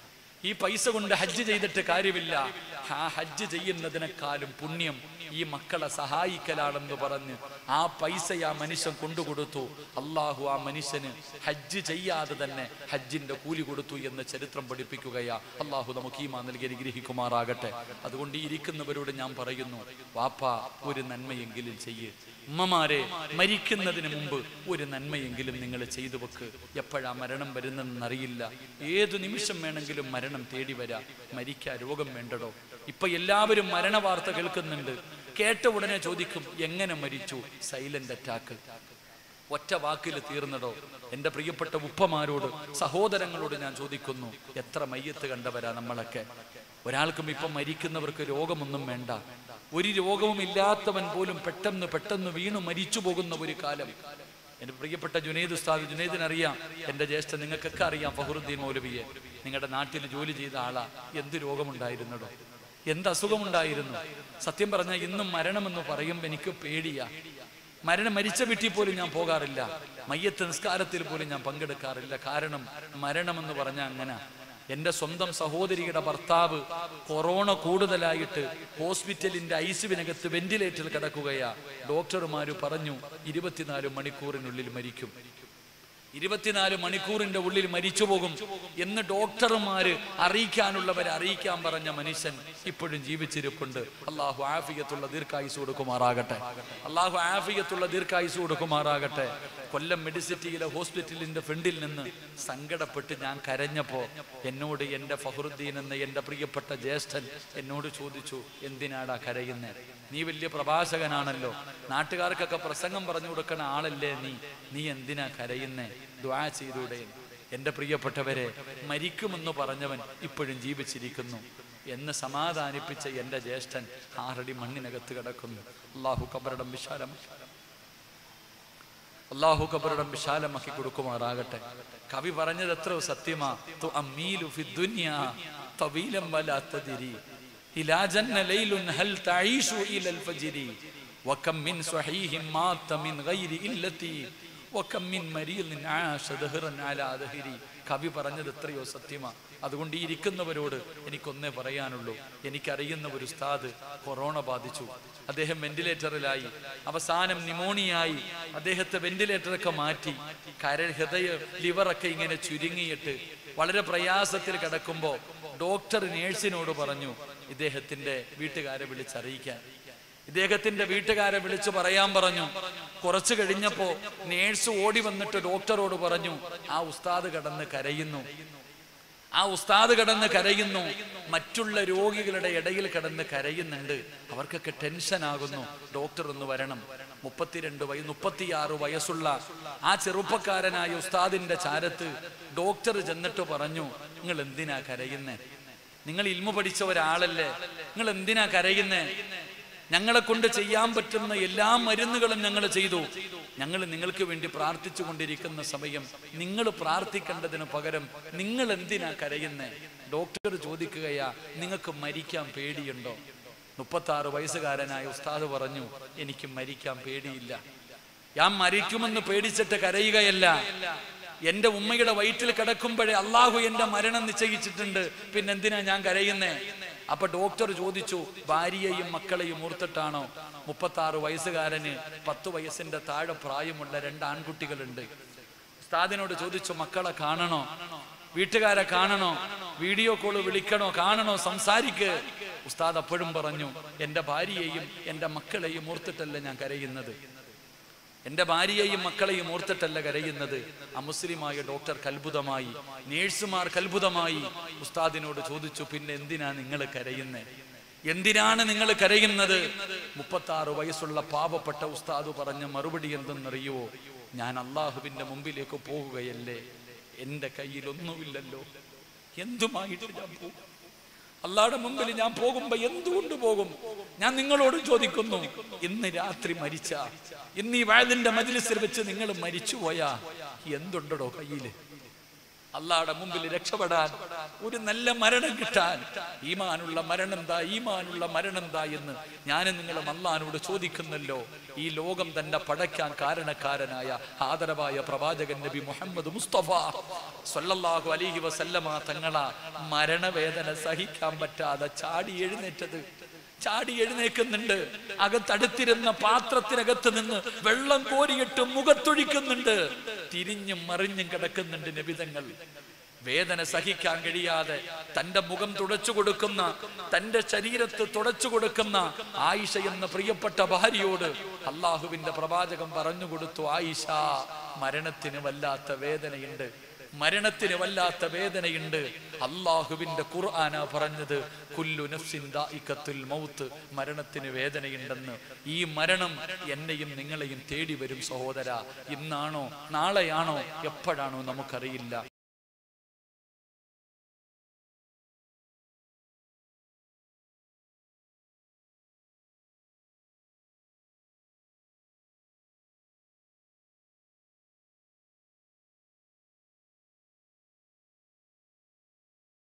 A: ഈ പൈസ കൊണ്ട് ഹജ്ജ് ചെയ്തിട്ട് കാര്യമില്ല ആ ഹജ്ജ് ചെയ്യുന്നതിനേക്കാളും പുണ്യം ഈ മക്കളെ സഹായിക്കലാണെന്ന് പറഞ്ഞ് ആ പൈസ ആ മനുഷ്യൻ കൊണ്ടുകൊടുത്തു അള്ളാഹു ആ മനുഷ്യന് ഹജ്ജ് ചെയ്യാതെ തന്നെ ഹജ്ജിന്റെ കൂലി കൊടുത്തു എന്ന് ചരിത്രം പഠിപ്പിക്കുകയാ അള്ളാഹു നമുക്ക് ഈമാ നൽകി അനുഗ്രഹിക്കുമാറാകട്ടെ അതുകൊണ്ട് ഈ ഇരിക്കുന്നവരോട് ഞാൻ പറയുന്നു വാപ്പ ഒരു നന്മയെങ്കിലും ചെയ്യ് ഉമ്മമാരെ മരിക്കുന്നതിന് മുമ്പ് ഒരു നന്മയെങ്കിലും നിങ്ങൾ ചെയ്തു വെക്ക് എപ്പോഴാ മരണം വരുന്നതെന്നറിയില്ല ഏതു നിമിഷം വേണമെങ്കിലും മരണം തേടി വരാം മരിക്കാ രോഗം വേണ്ടടോ ഇപ്പൊ എല്ലാവരും മരണ വാർത്ത കേൾക്കുന്നുണ്ട് കേട്ട ഉടനെ ചോദിക്കും എങ്ങനെ മരിച്ചു സൈലന്റ് അറ്റാക്ക് ഒറ്റ വാക്കിൽ തീർന്നടോ എൻ്റെ പ്രിയപ്പെട്ട ഉപ്പമാരോട് സഹോദരങ്ങളോട് ഞാൻ ചോദിക്കുന്നു എത്ര മയ്യത്ത് കണ്ടവരാ നമ്മളൊക്കെ ഒരാൾക്കും ഇപ്പം മരിക്കുന്നവർക്ക് രോഗമൊന്നും വേണ്ട ഒരു രോഗവും ഇല്ലാത്തവൻ പോലും പെട്ടെന്ന് പെട്ടെന്ന് വീണു മരിച്ചു പോകുന്ന ഒരു കാലം എൻ്റെ പ്രിയപ്പെട്ട ജുനൈദ് ഉസ്താദ് ജുനൈദിനറിയാം എൻ്റെ ജ്യേഷ്ഠ നിങ്ങൾക്കൊക്കെ അറിയാം ഫഹറുദ്ദീൻ മൗലവിയെ നിങ്ങളുടെ നാട്ടിൽ ജോലി ചെയ്ത ആളാ എന്ത് രോഗമുണ്ടായിരുന്നടോ എന്ത് അസുഖമുണ്ടായിരുന്നു സത്യം പറഞ്ഞാൽ ഇന്നും മരണമെന്ന് പറയുമ്പോൾ എനിക്ക് പേടിയാ മരണം മരിച്ച വീട്ടിൽ പോലും ഞാൻ പോകാറില്ല മയ്യത്ത് നിസ്കാരത്തിൽ പോലും ഞാൻ പങ്കെടുക്കാറില്ല കാരണം മരണമെന്ന് പറഞ്ഞാൽ അങ്ങനെ എൻ്റെ സ്വന്തം സഹോദരിയുടെ ഭർത്താവ് കൊറോണ കൂടുതലായിട്ട് ഹോസ്പിറ്റലിന്റെ ഐസിവിനകത്ത് വെന്റിലേറ്ററിൽ കിടക്കുകയാ ഡോക്ടർമാര് പറഞ്ഞു ഇരുപത്തിനാല് മണിക്കൂറിനുള്ളിൽ മരിക്കും ഇരുപത്തിനാല് മണിക്കൂറിന്റെ ഉള്ളിൽ മരിച്ചു പോകും എന്ന് ഡോക്ടർമാര് അറിയിക്കാനുള്ളവരെ അറിയിക്കാൻ പറഞ്ഞ മനുഷ്യൻ ഇപ്പോഴും ജീവിച്ചിരിപ്പുണ്ട് അള്ളാഹു ആഫിയത്തുള്ള ദീർഘായുസ് കൊടുക്കുമാറാകട്ടെ അള്ളാഹു ആഫിയത്തുള്ള ദീർഘായുസ് കൊടുക്കുമാറാകട്ടെ കൊല്ലം മെഡിസിറ്റിയിലെ ഹോസ്പിറ്റലിന്റെ ഫ്രണ്ടിൽ നിന്ന് സങ്കടപ്പെട്ട് ഞാൻ കരഞ്ഞപ്പോ എന്നോട് എൻ്റെ ഫഹറുദ്ദീൻ എന്ന എൻ്റെ പ്രിയപ്പെട്ട ജ്യേഷ്ഠൻ എന്നോട് ചോദിച്ചു എന്തിനാടാ കരയുന്നേ നീ വലിയ പ്രഭാഷകനാണല്ലോ നാട്ടുകാർക്കൊക്കെ പ്രസംഗം പറഞ്ഞു കൊടുക്കണ ആളല്ലേ നീ നീ എന്തിനാ കരയുന്നേ ദ്വാ ചെയ്തൂടെ എൻ്റെ പ്രിയപ്പെട്ടവരെ മരിക്കുമെന്ന് പറഞ്ഞവൻ ഇപ്പോഴും ജീവിച്ചിരിക്കുന്നു എന്ന് സമാധാനിപ്പിച്ച എൻ്റെ ജ്യേഷ്ഠൻ ആറടി മണ്ണിനകത്ത് കിടക്കുന്നു അള്ളാഹു കബറടം വിശാലം അള്ളാഹു കബറിടം വിശാലമാക്കി കൊടുക്കുമാറാകട്ടെ കവി പറഞ്ഞത് എത്ര സത്യമാ തു അമ്മീലു ഫി ദുനിയാ തവീലം വലാത്തതിരി ഇലാ ജന്ന ലൈലുൻ ഹൽ തഈഷു ഇലൽ ഫജ്രി വകം മിൻ സ്വഹീഹിൻ മാത മിൻ ഗൈരി ഇല്ലത്തി വകം മിൻ മരീലിൻ ആശ ദഹ്റൻ അലാ ദഹ്രി കവി പറഞ്ഞത് എത്രയോ സത്യമാ അതുകൊണ്ട് ഈ ഇരിക്കുന്നവരോട് എനിക്കൊന്നേ പറയാനുള്ളൂ എനിക്കറിയുന്ന ഒരു ഉസ്താദ് കൊറോണ ബാധിച്ചു അദ്ദേഹം വെന്റിലേറ്ററിലായി അവസാനം നിമോണിയായി അദ്ദേഹത്തെ വെന്റിലേറ്ററൊക്കെ മാറ്റി കര ഹൃദയ ലിവറൊക്കെ ഇങ്ങനെ ചുരുങ്ങിയിട്ട് വളരെ പ്രയാസത്തിൽ കിടക്കുമ്പോൾ ഡോക്ടർ നേഴ്സിനോട് പറഞ്ഞു ഇദ്ദേഹത്തിന്റെ വീട്ടുകാരെ വിളിച്ചറിയിക്കാൻ ഇദ്ദേഹത്തിന്റെ വീട്ടുകാരെ വിളിച്ചു പറയാൻ പറഞ്ഞു കുറച്ചു കഴിഞ്ഞപ്പോ നേഴ്സ് ഓടി വന്നിട്ട് ഡോക്ടറോട് പറഞ്ഞു ആ ഉസ്താദ് കടന്ന് കരയുന്നു ആ ഉസ്താദ് കിടന്ന് കരയുന്നു മറ്റുള്ള രോഗികളുടെ ഇടയിൽ കിടന്ന് കരയുന്നുണ്ട് അവർക്കൊക്കെ ടെൻഷൻ ആകുന്നു ഡോക്ടർ ഒന്ന് വരണം മുപ്പത്തിരണ്ട് വയ മുപ്പത്തിയാറ് വയസ്സുള്ള ആ ചെറുപ്പക്കാരനായ ഉസ്താദിന്റെ ചാരത്ത് ഡോക്ടർ ചെന്നിട്ട് പറഞ്ഞു നിങ്ങൾ എന്തിനാ കരയുന്നേ നിങ്ങൾ ഇൽമ പഠിച്ച ഒരാളല്ലേ നിങ്ങൾ എന്തിനാ കരയുന്നേ ഞങ്ങളെ കൊണ്ട് ചെയ്യാൻ പറ്റുന്ന എല്ലാ മരുന്നുകളും ഞങ്ങൾ ചെയ്തു ഞങ്ങൾ നിങ്ങൾക്ക് വേണ്ടി പ്രാർത്ഥിച്ചു കൊണ്ടിരിക്കുന്ന സമയം നിങ്ങൾ പ്രാർത്ഥിക്കേണ്ടതിന് പകരം നിങ്ങൾ എന്തിനാ കരയുന്നേ ഡോക്ടർ ചോദിക്കുകയാ നിങ്ങൾക്ക് മരിക്കാൻ പേടിയുണ്ടോ മുപ്പത്തി ആറ് വയസ്സുകാരനായ ഉസ്താദ് പറഞ്ഞു എനിക്ക് മരിക്കാൻ പേടിയില്ല ഞാൻ മരിക്കുമെന്ന് പേടിച്ചിട്ട് കരയുകയല്ല എന്റെ ഉമ്മയുടെ വയറ്റിൽ കിടക്കുമ്പോഴേ അള്ളാഹു എന്റെ മരണം നിശ്ചയിച്ചിട്ടുണ്ട് പിന്നെ എന്തിനാ ഞാൻ കരയുന്നേ അപ്പൊ ഡോക്ടർ ചോദിച്ചു ഭാര്യയെയും മക്കളെയും ഓർത്തിട്ടാണോ മുപ്പത്തി ആറ് വയസ്സുകാരന് പത്ത് വയസ്സിന്റെ താഴെ പ്രായമുള്ള രണ്ട് ആൺകുട്ടികളുണ്ട് ഉസ്താദിനോട് ചോദിച്ചു മക്കളെ കാണണോ വീട്ടുകാരെ കാണണോ വീഡിയോ കോള് വിളിക്കണോ കാണണോ സംസാരിക്ക് ഉസ്താദ് അപ്പോഴും പറഞ്ഞു എന്റെ ഭാര്യയെയും എന്റെ മക്കളെയും ഓർത്തിട്ടല്ല ഞാൻ കരയുന്നത് എന്റെ ഭാര്യയെയും മക്കളെയും ഓർത്തിട്ടല്ല കരയുന്നത് അമുസ്ലിമായ ഡോക്ടർ കൽബുതമായി നേഴ്സുമാർ കൽബുതമായി ഉസ്താദിനോട് ചോദിച്ചു പിന്നെ എന്തിനാ നിങ്ങൾ കരയുന്നേ എന്തിനാണ് നിങ്ങൾ കരയുന്നത് മുപ്പത്തി ആറ് വയസ്സുള്ള പാവപ്പെട്ട ഉസ്താദ് പറഞ്ഞ മറുപടി എന്തെന്നറിയുവോ ഞാൻ അള്ളാഹുവിന്റെ മുമ്പിലേക്ക് പോകുകയല്ലേ എന്റെ കയ്യിൽ ഒന്നുമില്ലല്ലോ എന്തുമായിട്ട് ഞാൻ പോകും അള്ളാഹുടെ മുമ്പിൽ ഞാൻ പോകുമ്പോ എന്തുകൊണ്ട് പോകും ഞാൻ നിങ്ങളോട് ചോദിക്കുന്നു ഇന്ന് രാത്രി മരിച്ച ഇന്ന് ഈ വയലിന്റെ മജിലിസിൽ വെച്ച് നിങ്ങൾ മരിച്ചുപോയാ എന്തുണ്ടോ കയ്യില് അള്ളാഹുടെ മുമ്പിൽ രക്ഷപ്പെടാൻ ഒരു നല്ല മരണം കിട്ടാൻ ഈമാനുള്ള മരണം എന്താ ഈമാനുള്ള മരണം എന്താ എന്ന് ഞാൻ നിങ്ങളും അള്ളഹാനോട് ചോദിക്കുന്നല്ലോ ഈ ലോകം തന്നെ പടയ്ക്കാൻ കാരണക്കാരനായ ആദരവായ പ്രവാചകൻ നബി മുഹമ്മദ് മുസ്തഫ സല്ലല്ലാഹു അലൈഹി വസല്ലമ തങ്ങളാ മരണവേദന സഹിക്കാൻ പറ്റാതെ ചാടി എഴുന്നേറ്റത് ചാടി എഴുന്നേക്കുന്നുണ്ട് അകത്തടുത്തിരുന്ന പാത്രത്തിനകത്ത് നിന്ന് വെള്ളം കോരിയിട്ട് മുഖത്തൊഴിക്കുന്നുണ്ട് തിരിഞ്ഞും മറിഞ്ഞും കിടക്കുന്നുണ്ട് നബിതങ്ങൾ വേദന സഹിക്കാൻ കഴിയാതെ തന്റെ മുഖം തുടച്ചു കൊടുക്കുന്ന തന്റെ ശരീരത്ത് തുടച്ചു കൊടുക്കുന്ന ആയിഷ എന്ന പ്രിയപ്പെട്ട ഭാര്യയോട് അള്ളാഹുവിന്റെ പ്രവാചകം പറഞ്ഞു കൊടുത്തു ആയിഷ മരണത്തിന് വല്ലാത്ത വേദനയുണ്ട് മരണത്തിന് വല്ലാത്ത വേദനയുണ്ട് അള്ളാഹുവിന്റെ ഖുർആന പറഞ്ഞത് കുല്ലു നഫ്സിൻ ദാഇഖത്തുൽ മൗത്ത് മരണത്തിന് വേദനയുണ്ടെന്ന് ഈ മരണം എന്നെയും നിങ്ങളെയും തേടി വരും സഹോദര ഇന്നാണോ നാളെയാണോ എപ്പോഴാണോ നമുക്കറിയില്ല